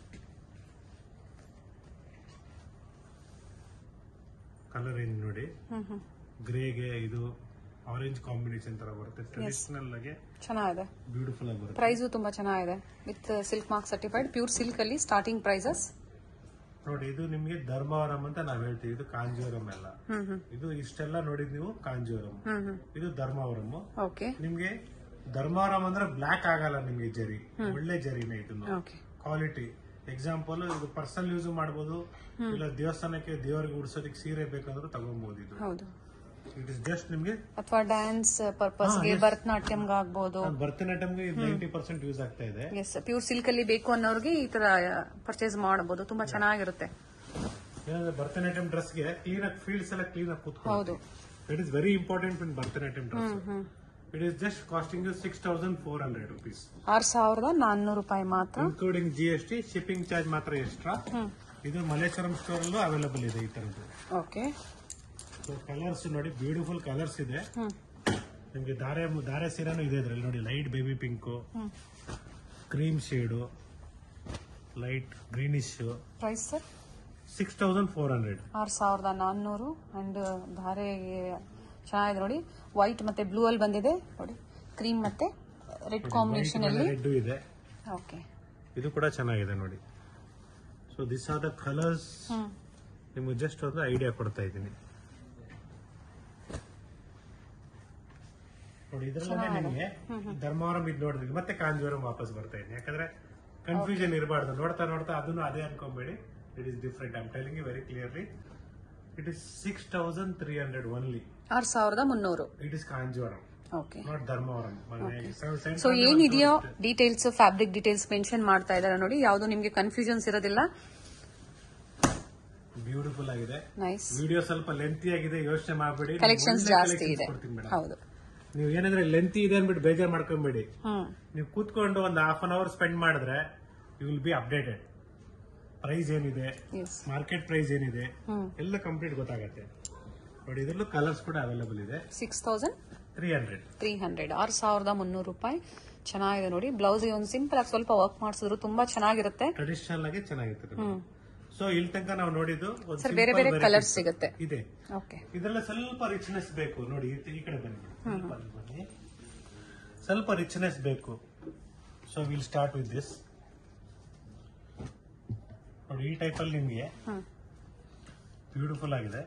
ಕಲರ್ ಏನ್ ನೋಡಿ ಹ್ಮ್ ಹ್ಮ್ ಗ್ರೇಗೆ ಇದು ಆರೆಂಜ್ ಕಾಂಬಿನೇಷನ್ ತರ ಬರುತ್ತೆ ಟ್ರೆಡಿಷನಲ್ ಆಗಿ ಚೆನ್ನಾಗಿದೆ ಬ್ಯೂಟಿಫುಲ್ ಆಗಿ ಬರುತ್ತೆ ಪ್ರೈಸು ತುಂಬಾ ಚೆನ್ನಾಗಿದೆ with silk mark certified pure silk ಅಲ್ಲಿ ಸ್ಟಾರ್ಟಿಂಗ್ ಪ್ರೈಸಸ್ ನೋಡಿ ಇದು ನಿಮ್ಗೆ ಧರ್ಮವರಂ ಅಂತ ನಾವ್ ಹೇಳ್ತೀವಿ ಇದು ಕಾಂಜೀವರಂ ಎಲ್ಲ ಹ್ಮ್ ಹ್ಮ್ ಇದು ಇಷ್ಟೆಲ್ಲ ನೋಡಿದ್ ನೀವು ಕಾಂಜೀವರಂ ಹ್ಮ್ ಹ್ಮ್ ಇದು ಧರ್ಮವರಂ ಓಕೆ ನಿಮ್ಗೆ ಧರ್ಮವರಂ ಅಂದ್ರೆ ಬ್ಲಾಕ್ ಆಗಲ್ಲ ನಿಮ್ಗೆ ಜರಿ ಒಳ್ಳೆ ಜರಿನೇ ಇದನ್ನು ಓಕೆ ಕ್ವಾಲಿಟಿ ಎಕ್ಸಾಂಪಲ್ ಇದು ಪರ್ಸನಲ್ ಯೂಸ್ ಮಾಡಬಹುದು ಇಲ್ಲ ದೇವಸ್ಥಾನಕ್ಕೆ ದೇವರಿಗೆ ಉಡ್ಸೋದಕ್ಕೆ ಸೀರೆ ಬೇಕಂದ್ರೂ ತಗೊಬಹುದು ಇದು ಹೌದು ಇಟ್ ಇಸ್ ಜಸ್ಟ್ ನಿಮ್ಗೆ ಅಥವಾ ಡ್ಯಾನ್ಸ್ ಪರ್ಪಸ್ಗೆ ಭರತನಾಟ್ಯಂಗೆ ಆಗ್ಬೋದು ಭರತನಾಟ್ಯಂಗೆ ನೈಂಟಿ ಪರ್ಸೆಂಟ್ ಯೂಸ್ ಆಗ್ತಾ ಇದೆ ಎಸ್ ಪ್ಯೂರ್ ಸಿಲ್ಕ್ ಅಲ್ಲಿ ಬೇಕು ಅನ್ನೋರಿಗೆ ಈ ತರ ಪರ್ಚೇಸ್ ಮಾಡಬಹುದು ತುಂಬಾ ಚೆನ್ನಾಗಿರುತ್ತೆ ಏನಂದ್ರೆ ಭರತನಾಟ್ಯಂ ಡ್ರೆಸ್ಗೆ ಕ್ಲೀನ್ ಆಗಿ ಫೀಲ್ಡ್ಸ್ ಎಲ್ಲ ಕ್ಲೀನ್ ಆಗಿ ಹೌದು. ಕೂತ್ಕೊಂಡು it is very important in Bharatanatyam dress hmm it is just costing you six thousand four hundred rupees ಆರ್ ಸಾವಿರದ ನಾನ್ನೂರು ರೂಪಾಯಿ ಮಾತ್ರ including G S T shipping charge ಮಾತ್ರ ಎಕ್ಸ್ಟ್ರಾ ಹ್ಮ್ ಇದು ಮಲ್ಲೇಶ್ವರಂ ಸ್ಟೋರ್ ಅಲ್ಲೂ ಅವೈಲೇಬಲ್ ಇದೆ ಈ ತರದ್ದು ಓಕೆ ಸೊ ಕಲರ್ಸ್ ನೋಡಿ ಬ್ಯೂಟಿಫುಲ್ ಕಲರ್ಸ್ ಇದೆ ಹ್ಮ್ ನಿಮ್ಗೆ ದಾರೆ ದಾರೆ ಸೀರೆನೂ ಇದೆ ಇದ್ರಲ್ಲಿ ನೋಡಿ light baby pink hmm cream shade light greenish price sir six thousand four hundred ಆರ್ ಸಾವಿರದ ನಾನ್ನೂರು ಅಂಡ್ ಧಾರೆ ಚೆನ್ನಾಗಿದೆ ನೋಡಿ ವೈಟ್ ಮತ್ತೆ ಬ್ಲೂ ಅಲ್ಲಿ ಬಂದಿದೆ ನೋಡಿ ಕ್ರೀಮ್ ಮತ್ತೆ ರೆಡ್ ಕಾಂಬಿನೇಷನ್ ಅಲ್ಲಿ ರೆಡ್ ಇದೆ ಓಕೆ ಇದು ಕೂಡ ಚೆನ್ನಾಗಿದೆ ನೋಡಿ so this are the colours hmm ನಿಮ್ಗೆ ಜಸ್ಟ್ ಒಂದು ಐಡಿಯಾ ಕೊಡ್ತಾ ಇದ್ದೀನಿ ನೋಡಿ ಇದರಲ್ಲೇ ನಿಮಗೆ ಧರ್ಮವರಂ ಇದು ನೋಡಿದ್ರಿ ಮತ್ತೆ ಕಾಂಜೀವರಂ ವಾಪಸ್ ಬರ್ತಾ ಇದ್ದೀನಿ ಯಾಕಂದ್ರೆ ಕನ್ಫ್ಯೂಷನ್ ಇರಬಾರ್ದು ನೋಡ್ತಾ ನೋಡ್ತಾ ಅದನ್ನು ಅದೇ ಅನ್ಕೊಂಬೇಡಿ it is different I'm telling you very clearly it is six thousand three hundred only ಆರ್ ಸಾವಿರದ ಮುನ್ನೂರು it is Kanjeevaram okay not Dharmavaram so ಏನಿದೆಯೋ ಡೀಟೇಲ್ಸ್ ಫ್ಯಾಬ್ರಿಕ್ ಡೀಟೇಲ್ಸ್ ಮೆನ್ಷನ್ ಮಾಡ್ತಾ ಇದ್ದಾರೆ ನೋಡಿ ಯಾವುದು ನಿಮ್ಗೆ ಕನ್ಫ್ಯೂಷನ್ಸ್ ಇರೋದಿಲ್ಲ ಬ್ಯೂಟಿಫುಲ್ ಆಗಿದೆ ನೈಸ್ ವಿಡಿಯೋ ಸ್ವಲ್ಪ ಲೆಂತಿ ಆಗಿದೆ ಯೋಚನೆ ಮಾಡಬೇಡಿ ಕಲೆಕ್ಷನ್ಸ್ ಜಾಸ್ತಿ ಇದೆ ಹೌದು ನೀವು ಏನಂದ್ರೆ ಲೆಂತಿ ಇದೆ ಅನ್ಬಿಟ್ಟು ಬೇಜಾರ್ ಮಾಡ್ಕೊಂಬೇಡಿ ಹ್ಮ್ ನೀವು ಕೂತ್ಕೊಂಡು ಒಂದು ಹಾಫ್ ಅನ್ ಅವರ್ ಸ್ಪೆಂಡ್ ಮಾಡಿದ್ರೆ you will be updated price ಏನಿದೆ ಎಸ್ ಮಾರ್ಕೆಟ್ ಪ್ರೈಸ್ ಏನಿದೆ ಹ್ಮ್ ಎಲ್ಲ ಕಂಪ್ಲೀಟ್ ಗೊತ್ತಾಗತ್ತೆ ನೋಡಿ ಇದ್ರಲ್ಲೂ ಕಲರ್ಸ್ ಕೂಡ ಅವೈಲೇಬಲ್ ಇದೆ six thousand three hundred three hundred ಆರು ಸಾವಿರದ ಮುನ್ನೂರು ರೂಪಾಯಿ ಚೆನ್ನಾಗಿದೆ ನೋಡಿ ಬ್ಲೌಸ್ ಒಂದು ಸಿಂಪಲ್ ಆಗಿ ಸ್ವಲ್ಪ ವರ್ಕ್ ಮಾಡಿಸಿದ್ರು ತುಂಬಾ ಚೆನ್ನಾಗಿರುತ್ತೆ ಟ್ರೆಡಿಷನಲ್ ಆಗಿ ಚೆನ್ನಾಗಿರ್ತದೆ ಹ್ಮ್ ಸೊ ಇಲ್ಲಿ ತನಕ ನಾವು ನೋಡಿದ್ದು ಒಂದು ಸರ್ ಬೇರೆ ಬೇರೆ simple ಕಲರ್ಸ್ varieties ಸಿಗುತ್ತೆ ಇದೆ ಓಕೆ ಇದ್ರಲ್ಲಿ ಸ್ವಲ್ಪ ರಿಚ್ನೆಸ್ ಬೇಕು ನೋಡಿ ಈ- ಈ ಕಡೆ ಬನ್ನಿ ಸ್ವಲ್ಪ ಅಲ್ಲಿ ಬನ್ನಿ ಸ್ವಲ್ಪ ರಿಚ್ನೆಸ್ ಬೇಕು so will start with this ನೋಡಿ ಈ ಟೈಪ್ ಅಲ್ಲಿ ನಿಮಗೆ ಹ್ಮ್ ಬ್ಯೂಟಿಫುಲ್ ಆಗಿದೆ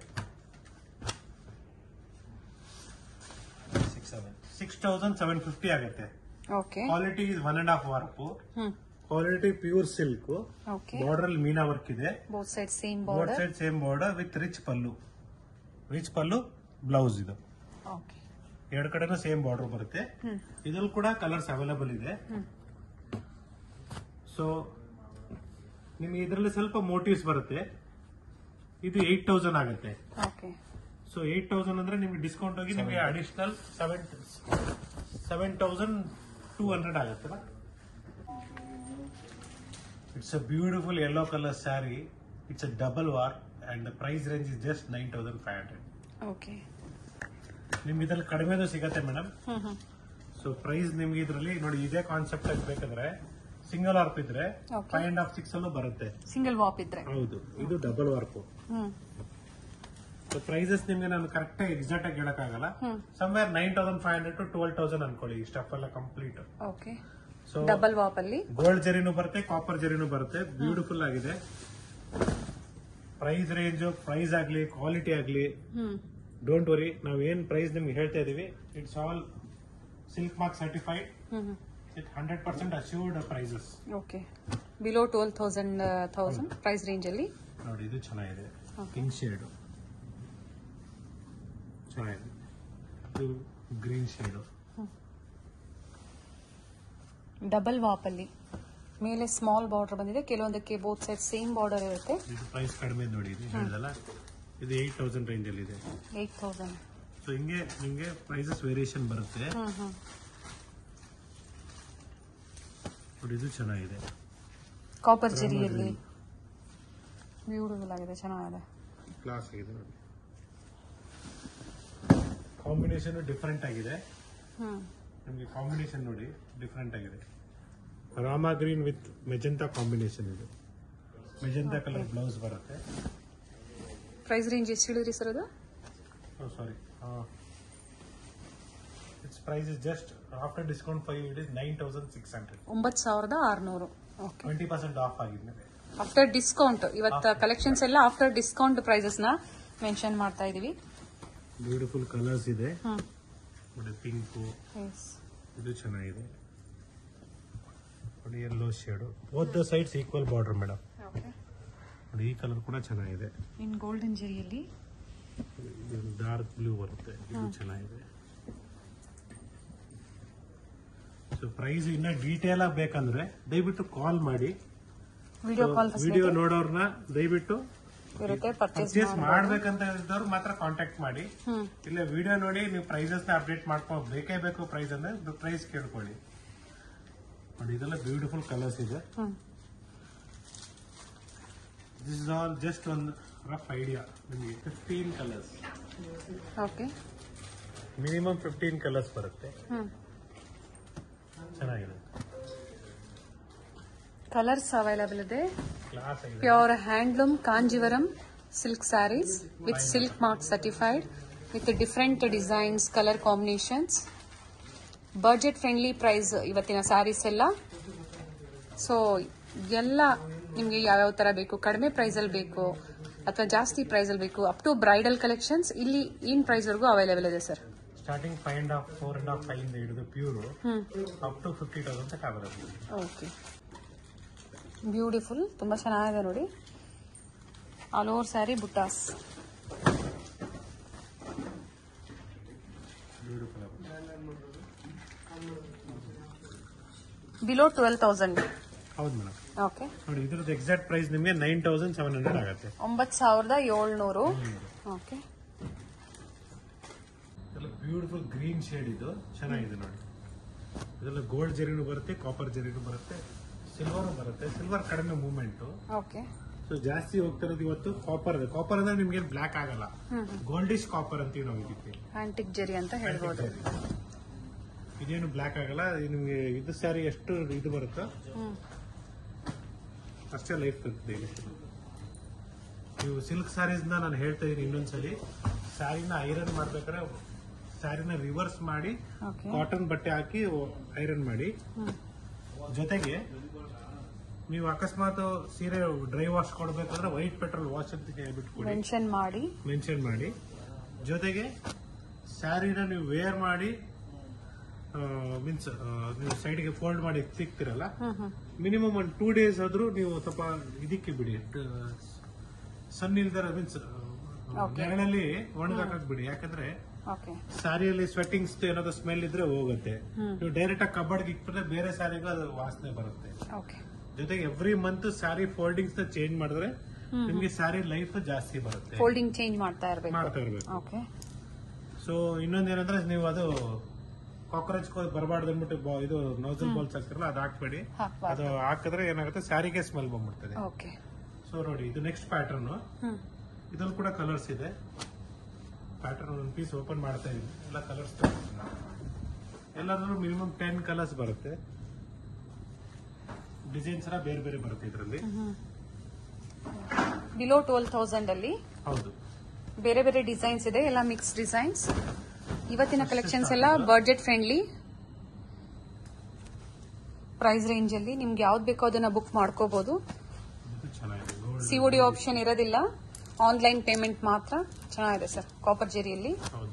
six seven six thousand seven fifty ಆಗುತ್ತೆ okay quality is one and half work hmm quality pure silk okay border ಅಲ್ಲಿ ಮೀನಾ ವರ್ಕ್ ಇದೆ both side same both border side same border with rich pallu rich pallu blouse ಇದು okay ಎರಡು ಕಡೆನೂ same border ಬರುತ್ತೆ ಹ್ಮ್ ಇದ್ರಲ್ಲಿ ಕೂಡ colours available ಇದೆ ಹ್ಮ್ so ನಿಮಗೆ ಇದರಲ್ಲಿ ಸ್ವಲ್ಪ ಮೋಟಿವ್ಸ್ ಬರುತ್ತೆ ಇದು ಏಟ್ ತೌಸಂಡ್ ಆಗುತ್ತೆ ಓಕೆ ಸೊ ಏಟ್ ತೌಸಂಡ್ ಅಂದ್ರೆ ನಿಮ್ಗೆ ಡಿಸ್ಕೌಂಟ್ ಹೋಗಿ ನಿಮಗೆ additional seven seven thousand two hundred ಆಗುತ್ತೆ it's a beautiful yellow colour sari it's a double warp and the price range is just nine thousand five hundred okay ನಿಮ್ಗೆ ಇದ್ರಲ್ಲಿ ಕಡಿಮೆದು ಸಿಗತ್ತೆ madam hmm hmm so price ನಿಮ್ಗೆ ಇದರಲ್ಲಿ ನೋಡಿ ಇದೇ concept ಆಗಿ ಬೇಕಂದ್ರೆ ಸಿಂಗಲ್ ವಾರ್ಪ್ ಇದ್ರೆ Okay. Five and half six ಅಲ್ಲೂ ಬರುತ್ತೆ ಸಿಂಗಲ್ ವಾಪ್ ಇದ್ರೆ ಹೌದು ಇದು double warp hmm so prices ನಿಮ್ಗೆ ನಾನು ಕರೆಕ್ಟ್ ಎಕ್ಸಾಕ್ಟ್ ಆಗಿ ಹೇಳಕ್ಕಾಗಲ್ಲ hmm somewhere nine thousand five hundred to twelve thousand ಅನ್ಕೊಳ್ಳಿ ಈ ಸ್ಟಫ್ ಎಲ್ಲ complete okay so double warp ಅಲ್ಲಿ ಗೋಲ್ಡ್ ಜರಿನೂ ಬರುತ್ತೆ ಕಾಪರ್ ಜರಿನೂ ಬರುತ್ತೆ ಬ್ಯೂಟಿಫುಲ್ ಆಗಿದೆ ಪ್ರೈಸ್ ರೇಂಜ್ ಪ್ರೈಸ್ ಆಗ್ಲಿ ಕ್ವಾಲಿಟಿ ಆಗ್ಲಿ ಹ್ಮ್ ಡೋಂಟ್ ವರಿ ನಾವ್ ಏನ್ ಪ್ರೈಸ್ ನಿಮ್ಗೆ ಹೇಳ್ತಾ ಇದೀವಿ it's all silk mark certified hmm hmm with hundred percent assured prices okay below twelve thousand thousand price range ಅಲ್ಲಿ ನೋಡಿ ಇದು ಚೆನ್ನಾಗಿದೆ Okay. ಪಿಂಕ್ ಶೇಡ್ ಚೆನ್ನಾಗಿದೆ ಇದು ಗ್ರೀನ್ ಶೇಡ್ ಡಬಲ್ ವಾಪ್ ಅಲ್ಲಿ ಮೇಲೆ ಸ್ಮಾಲ್ ಬಾರ್ಡರ್ ಬಂದಿದೆ ಕೆಲವೊಂದಕ್ಕೆ ಬೋತ್ ಸೈಡ್ ಸೇಮ್ ಬಾರ್ಡರ್ ಇರುತ್ತೆ ಇದು ಪ್ರೈಸ್ ಕಡಿಮೆ ನೋಡಿ ಇದು ಹೇಳಿದಲ್ಲ ಇದು ಏಟ್ ತೌಸಂಡ್ ರೇಂಜ್ ಅಲ್ಲಿ ಇದೆ ಏಟ್ ತೌಸಂಡ್ ಸೊ ಹಿಂಗೆ ನಿಮ್ಗೆ ಪ್ರೈಸಸ್ ವೇರಿಯೇಷನ್ ಬರುತ್ತೆ ಹ್ಮ್ ಹ್ಮ್ ನೋಡಿ ಇದು ಚೆನ್ನಾಗಿದೆ ಕಾಪರ್ ಜೆರಿಯಲ್ಲಿ ಬ್ಯೂಟಿಫುಲ್ ಆಗಿದೆ ಚೆನ್ನಾಗಿದೆ ಕ್ಲಾಸ್ ಆಗಿದೆ ನೋಡಿ ಕಾಂಬಿನೇಷನ್ ಡಿಫ್ರೆಂಟ್ ಆಗಿದೆ ಹ್ಮ್ ನಿಮಗೆ ಕಾಂಬಿನೇಷನ್ ನೋಡಿ ಡಿಫ್ರೆಂಟ್ ಆಗಿದೆ Rama green with magenta combination ಇದು ಮೆಜೆಂಟಾ ಕಲರ್ ಬ್ಲೌಸ್ ಬರುತ್ತೆ ಪ್ರೈಸ್ ರೇಂಜ್ ಎಷ್ಟು ಹೇಳಿದ್ರಿ ಸರ್ ಅದು sorry it's price is just after discount five it is nine thousand six hundred ಒಂಬತ್ತು ಸಾವಿರದ ಆರುನೂರು ಓಕೆ ಟ್ವೆಂಟಿ ಪರ್ಸೆಂಟ್ ಆಫ್ ಆಗಿದ್ಮೇಲೆ ಆಫ್ಟರ್ ಡಿಸ್ಕೌಂಟ್ ಇವತ್ತು ಕಲೆಕ್ಷನ್ಸ್ ಎಲ್ಲ ಆಫ್ಟರ್ ಡಿಸ್ಕೌಂಟ್ ಪ್ರೈಸಸ್ ನ ಮೆನ್ಷನ್ ಮಾಡ್ತಾ ಇದೀವಿ ಬ್ಯೂಟಿಫುಲ್ ಕಲರ್ಸ್ ಇದೆ ಹ್ಮ್ ನೋಡಿ ಪಿಂಕು ಎಸ್ ಇದು ಚೆನ್ನಾಗಿದೆ ನೋಡಿ yellow shade both the sides equal border madam okay ನೋಡಿ ಈ ಕಲರ್ ಕೂಡ ಚೆನ್ನಾಗಿದೆ ಇನ್ ಗೋಲ್ಡನ್ ಜೆರಿಯಲ್ಲಿ ಡಾರ್ಕ್ ಬ್ಲೂ ಬರುತ್ತೆ ಇದು ಚೆನ್ನಾಗಿದೆ ಸೊ ಪ್ರೈಸ್ ಇನ್ನ ಡೀಟೇಲ್ ಆಗಿ ಬೇಕಂದ್ರೆ ದಯವಿಟ್ಟು ಕಾಲ್ ಮಾಡಿ ವಿಡಿಯೋ ಕಾಲ್ ವಿಡಿಯೋ ನೋಡೋರ್ನ ದಯವಿಟ್ಟು ಇರುತ್ತೆ ಪರ್ಚೇಸ್ ಪರ್ಚೇಸ್ ಮಾಡ್ಬೇಕಂತ ಇದ್ದವ್ರು ಮಾತ್ರ ಕಾಂಟ್ಯಾಕ್ಟ್ ಮಾಡಿ ಹ್ಮ್ ಇಲ್ಲ ವಿಡಿಯೋ ನೋಡಿ ನೀವು ಪ್ರೈಸಸ್ ನ ಅಪ್ಡೇಟ್ ಮಾಡ್ಕೊ ಬೇಕೇ ಬೇಕು ಪ್ರೈಸ್ ಅಂದ್ರೆ ಪ್ರೈಸ್ ಕೇಳ್ಕೊಳ್ಳಿ ನೋಡಿ ಇದೆಲ್ಲ ಬ್ಯೂಟಿಫುಲ್ ಕಲರ್ಸ್ ಇದೆ hmm this is all just ಒಂದು ರಫ್ ಐಡಿಯಾ ನಿಮಗೆ fifteen colours okay minimum fifteen colours ಬರುತ್ತೆ ಹ್ಮ್ ಚೆನ್ನಾಗಿದೆ ಕಲರ್ಸ್ ಅವೈಲಬಲ್ ಇದೆ ಕ್ಲಾಸ್ ಆಗಿದೆ pure handloom Kanjeevaram silk saris with silk mark certified with different designs colour combinations budget friendly price ಇವತ್ತಿನ ಸ್ಯಾರೀಸ್ ಎಲ್ಲ so ಎಲ್ಲ ನಿಮಗೆ ಯಾವ್ಯಾವ ತರ ಬೇಕು ಕಡಿಮೆ ಪ್ರೈಸಲ್ಲಿ ಬೇಕು ಅಥವಾ ಜಾಸ್ತಿ ಪ್ರೈಸಲ್ಲಿ ಬೇಕು ಅಪ್ ಟು ಬ್ರೈಡಲ್ ಕಲೆಕ್ಷನ್ಸ್ ಇಲ್ಲಿ ಏನ್ ಪ್ರೈಸ್ವರೆಗೂ ಅವೈಲೇಬಲ್ ಇದೆ sir starting five and half four and half five ಇಂದ ಹಿಡಿದು pure hmm up to fifty thousand ತನಕ ಬರುತ್ತೆ ಓಕೆ ಬ್ಯೂಟಿಫುಲ್ ತುಂಬ ಚೆನ್ನಾಗಿದೆ ನೋಡಿ all over sari buttas beautiful below twelve thousand ಹೌದು ಮೇಡಮ್ ಓಕೆ ನೋಡಿ ಇದ್ರದ್ದು ಎಕ್ಸಾಕ್ಟ್ ಪ್ರೈಸ್ ನಿಮಗೆ ನೈನ್ ತೌಸಂಡ್ ಸೆವೆನ್ ಹಂಡ್ರೆಡ್ ಆಗುತ್ತೆ ಒಂಬತ್ತು ಸಾವಿರದ ಏಳ್ನೂರು ಓಕೆ ಇದೆಲ್ಲ ಬ್ಯೂಟಿಫುಲ್ ಗ್ರೀನ್ ಶೇಡ್ ಇದು ಚೆನ್ನಾಗಿದೆ ನೋಡಿ ಇದೆಲ್ಲ ಗೋಲ್ಡ್ ಜರಿನೂ ಬರುತ್ತೆ ಕಾಪರ್ ಜರಿನೂ ಬರುತ್ತೆ ಸಿಲ್ವರ್ ಬರುತ್ತೆ ಸಿಲ್ವರ್ ಕಡಿಮೆ ಮೂವ್ಮೆಂಟ್ ಓಕೆ ಸೊ ಜಾಸ್ತಿ ಹೋಗ್ತಿರೋದು ಇವತ್ತು ಕಾಪರ್ ಇದೆ ಕಾಪರ್ ಅಂದ್ರೆ ನಿಮ್ಗೆ ಬ್ಲಾಕ್ ಆಗಲ್ಲ ಗೋಲ್ಡಿಶ್ ಕಾಪರ್ ಅಂತೀವಿ ನಾವು ಇದಕ್ಕೆ ಆಂಟಿಕ್ ಜರಿ ಅಂತ ಹೇಳ್ಬೋದು ಇದೇನು ಬ್ಲಾಕ್ ಆಗಲ್ಲ ಇದು ನಿಮ್ಗೆ ಇದು ಸ್ಯಾರಿ ಎಷ್ಟು ಇದು ಬರುತ್ತೋ ಹ್ಮ್ ಅಷ್ಟೇ ಲೈಫ್ ಇರುತ್ತೆ ಇದಕ್ಕೆ. ನೀವು ಸಿಲ್ಕ್ ಸ್ಯಾರೀಸ್ ನಾನು ಹೇಳ್ತಾ ಇದೀನಿ ಇನ್ನೊಂದ್ಸಲಿ ಸ್ಯಾರಿನ ಐರನ್ ಮಾಡ್ಬೇಕಾದ್ರೆ ಸ್ಯಾರಿನ ರಿವರ್ಸ್ ಮಾಡಿ ಓಕೆ ಕಾಟನ್ ಬಟ್ಟೆ ಹಾಕಿ ಐರನ್ ಮಾಡಿ ಹ್ಮ್ ಜೊತೆಗೆ ನೀವು ಅಕಸ್ಮಾತ್ ಸೀರೆ ಡ್ರೈ ವಾಶ್ ಕೊಡ್ಬೇಕಂದ್ರೆ ವೈಟ್ ಪೆಟ್ರೋಲ್ ವಾಶ್ ಅಂತ ಹೇಳ್ಬಿಟ್ಟು ಕೊಡಿ ಮೆನ್ಷನ್ ಮಾಡಿ ಮೆನ್ಷನ್ ಮಾಡಿ ಜೊತೆಗೆ ಸ್ಯಾರಿನ ನೀವು ವೇರ್ ಮಾಡಿ ಮೀನ್ಸ್ ನೀವು ಸೈಡ್ಗೆ ಫೋಲ್ಡ್ ಮಾಡಿ ತಿಕ್ತಿರಲ್ಲ ಹ್ಮ್ ಹ್ಮ್ ಮಿನಿಮಮ್ ಒಂದು ಟೂ ಡೇಸ್ ಆದ್ರೂ ನೀವು ಸ್ವಲ್ಪ ಇದಕ್ಕೆ ಬಿಡಿ ಸನ್ ಇಲ್ದಾರ ಮೀನ್ಸ್ Okay. ನೆರಳಲ್ಲಿ ಒಣಗಾಕಕ್ ಬಿಡಿ ಯಾಕಂದ್ರೆ ಓಕೆ ಸ್ಯಾರಿಯಲ್ಲಿ ಸ್ವೆಟ್ಟಿಂಗ್ಸ್ ಏನಾದ್ರು ಸ್ಮೆಲ್ ಇದ್ರೆ ಹೋಗುತ್ತೆ ಹ್ಮ್. ನೀವು ಡೈರೆಕ್ಟ್ ಆಗಿ ಕಬ್ಬಡ್ಗೆ ಇಟ್ಬಿಟ್ರೆ ಬೇರೆ ಸ್ಯಾರಿಗೂ ಅದು ವಾಸನೆ ಬರುತ್ತೆ ಓಕೆ ಜೊತೆಗೆ ಎವ್ರಿ ಮಂತ್ ಸ್ಯಾರಿ ಫೋಲ್ಡಿಂಗ್ಸ್ ನ ಚೇಂಜ್ ಮಾಡಿದ್ರೆ ನಿಮ್ಗೆ ಸ್ಯಾರಿ ಲೈಫ್ ಜಾಸ್ತಿ ಬರುತ್ತೆ ಫೋಲ್ಡಿಂಗ್ ಚೇಂಜ್ ಮಾಡ್ತಾ ಇರಬೇಕು ಮಾಡ್ತಾ ಇರ್ಬೇಕು ಓಕೆ ಸೊ ಇನ್ನೊಂದೇನಂದ್ರೆ ನೀವು ಅದು ಕಾಕ್ರೋಚ್ ಬರಬಾರ್ದು ಅಂದ್ಬಿಟ್ಟು ಬಾ- ಇದು ನೋಸಲ್ ಬಾಲ್ಸ್ ಹಾಕ್ತಿರಲ್ಲ ಅದು ಹಾಕ್ಬೇಡಿ ಹಾಕ್ಬಾರ್ದು ಅದು ಹಾಕಿದ್ರೆ ಏನಾಗುತ್ತೆ ಸ್ಯಾರಿಗೆ ಸ್ಮೆಲ್ ಬಂದ್ಬಿಡ್ತದೆ ಓಕೆ ಸೊ ನೋಡಿ ಇದು ನೆಕ್ಸ್ಟ್ ಪ್ಯಾಟರ್ನ್ ಹ್ಮ್ ಇದ್ರಲ್ಲಿ ಕೂಡ ಕಲರ್ಸ್ ಇದೆ ಪ್ಯಾಟರ್ನ್ ಒಂದು ಪೀಸ್ ಓಪನ್ ಮಾಡ್ತಾ ಇದೀನಿ ಎಲ್ಲ ಕಲರ್ಸ್ ಎಲ್ಲಾದ್ರೂ ಮಿನಿಮಮ್ ಟೆನ್ ಕಲರ್ಸ್ ಬರುತ್ತೆ ಡಿಸೈನ್ಸ್ ಎಲ್ಲ ಬೇರೆ ಬೇರೆ ಬರುತ್ತೆ ಇದರಲ್ಲಿ ಬಿಲೋ ಟ್ವೆಲ್ ತೌಸಂಡ್ ಅಲ್ಲಿ ಹೌದು ಬೇರೆ ಬೇರೆ ಡಿಸೈನ್ಸ್ ಇದೆ ಎಲ್ಲ ಮಿಕ್ಸ್ ಡಿಸೈನ್ಸ್ ಇವತ್ತಿನ ಕಲೆಕ್ಷನ್ಸ್ ಎಲ್ಲ ಬಡ್ಜೆಟ್ ಫ್ರೆಂಡ್ಲಿ ಪ್ರೈಸ್ ರೇಂಜ್ ಅಲ್ಲಿ ನಿಮ್ಗೆ ಯಾವ್ದು ಬೇಕೋ ಅದನ್ನ ಬುಕ್ ಮಾಡ್ಕೋಬಹುದು ಇದು ಚೆನ್ನಾಗಿದೆ ಗೋಲ್ಡ್ ಸಿಒಡಿ ಆಪ್ಷನ್ ಇರೋದಿಲ್ಲ ಆನ್ಲೈನ್ ಪೇಮೆಂಟ್ ಮಾತ್ರ ಚೆನ್ನಾಗಿದೆ ಸರ್ ಕಾಪರ್ ಜೆರಿಯಲ್ಲಿ ಹೌದು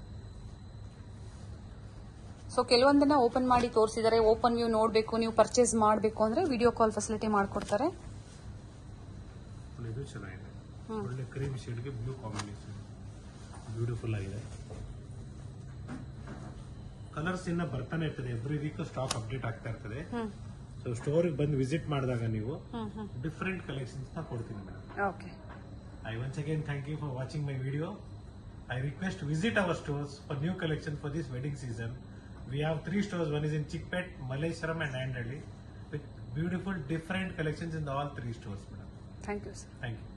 ಸೊ ಕೆಲವೊಂದನ್ನ ಓಪನ್ ಮಾಡಿ ತೋರಿಸಿದ್ದಾರೆ ಓಪನ್ ವ್ಯೂ ನೋಡಬೇಕು ನೀವು ಪರ್ಚೇಸ್ ಮಾಡಬೇಕು ಅಂದ್ರೆ ವಿಡಿಯೋ ಕಾಲ್ ಫೆಸಿಲಿಟಿ ಮಾಡ್ಕೊಡ್ತಾರೆ ನೋಡಿ, ಇದು ಚೆನ್ನಾಗಿದೆ ಹ್ಮ್. ಒಳ್ಳೆ ಕ್ರೀಮ್ ಶೇಡ್ಗೆ ಬ್ಲೂ ಕಾಂಬಿನೇಷನ್ ಬ್ಯೂಟಿಫುಲ್ ಆಗಿದೆ ಕಲರ್ಸ್ ಇನ್ನ ಬರ್ತಾನೆ ಇರ್ತದೆ ಎವ್ರಿ ವೀಕ್ ಸ್ಟಾಕ್ ಅಪ್ಡೇಟ್ ಆಗ್ತಾ ಇರ್ತದೆ ಹ್ಮ್ ಸೊ ಸ್ಟೋರಿಗೆ ಬಂದು ವಿಸಿಟ್ ಮಾಡಿದಾಗ ನೀವು ಹ್ಮ್ ಹ್ಮ್ ಡಿಫ್ರೆಂಟ್ ಕಲೆಕ್ಷನ್ಸ್ ನ ಕೊಡ್ತೀನಿ madam okay I once again thank you for watching my video. I request visit our stores for new collection for this wedding season. We have three stores. One is in Chickpet, Malleshwaram and Nandali with beautiful different collections in all three stores madam thank you sir thank you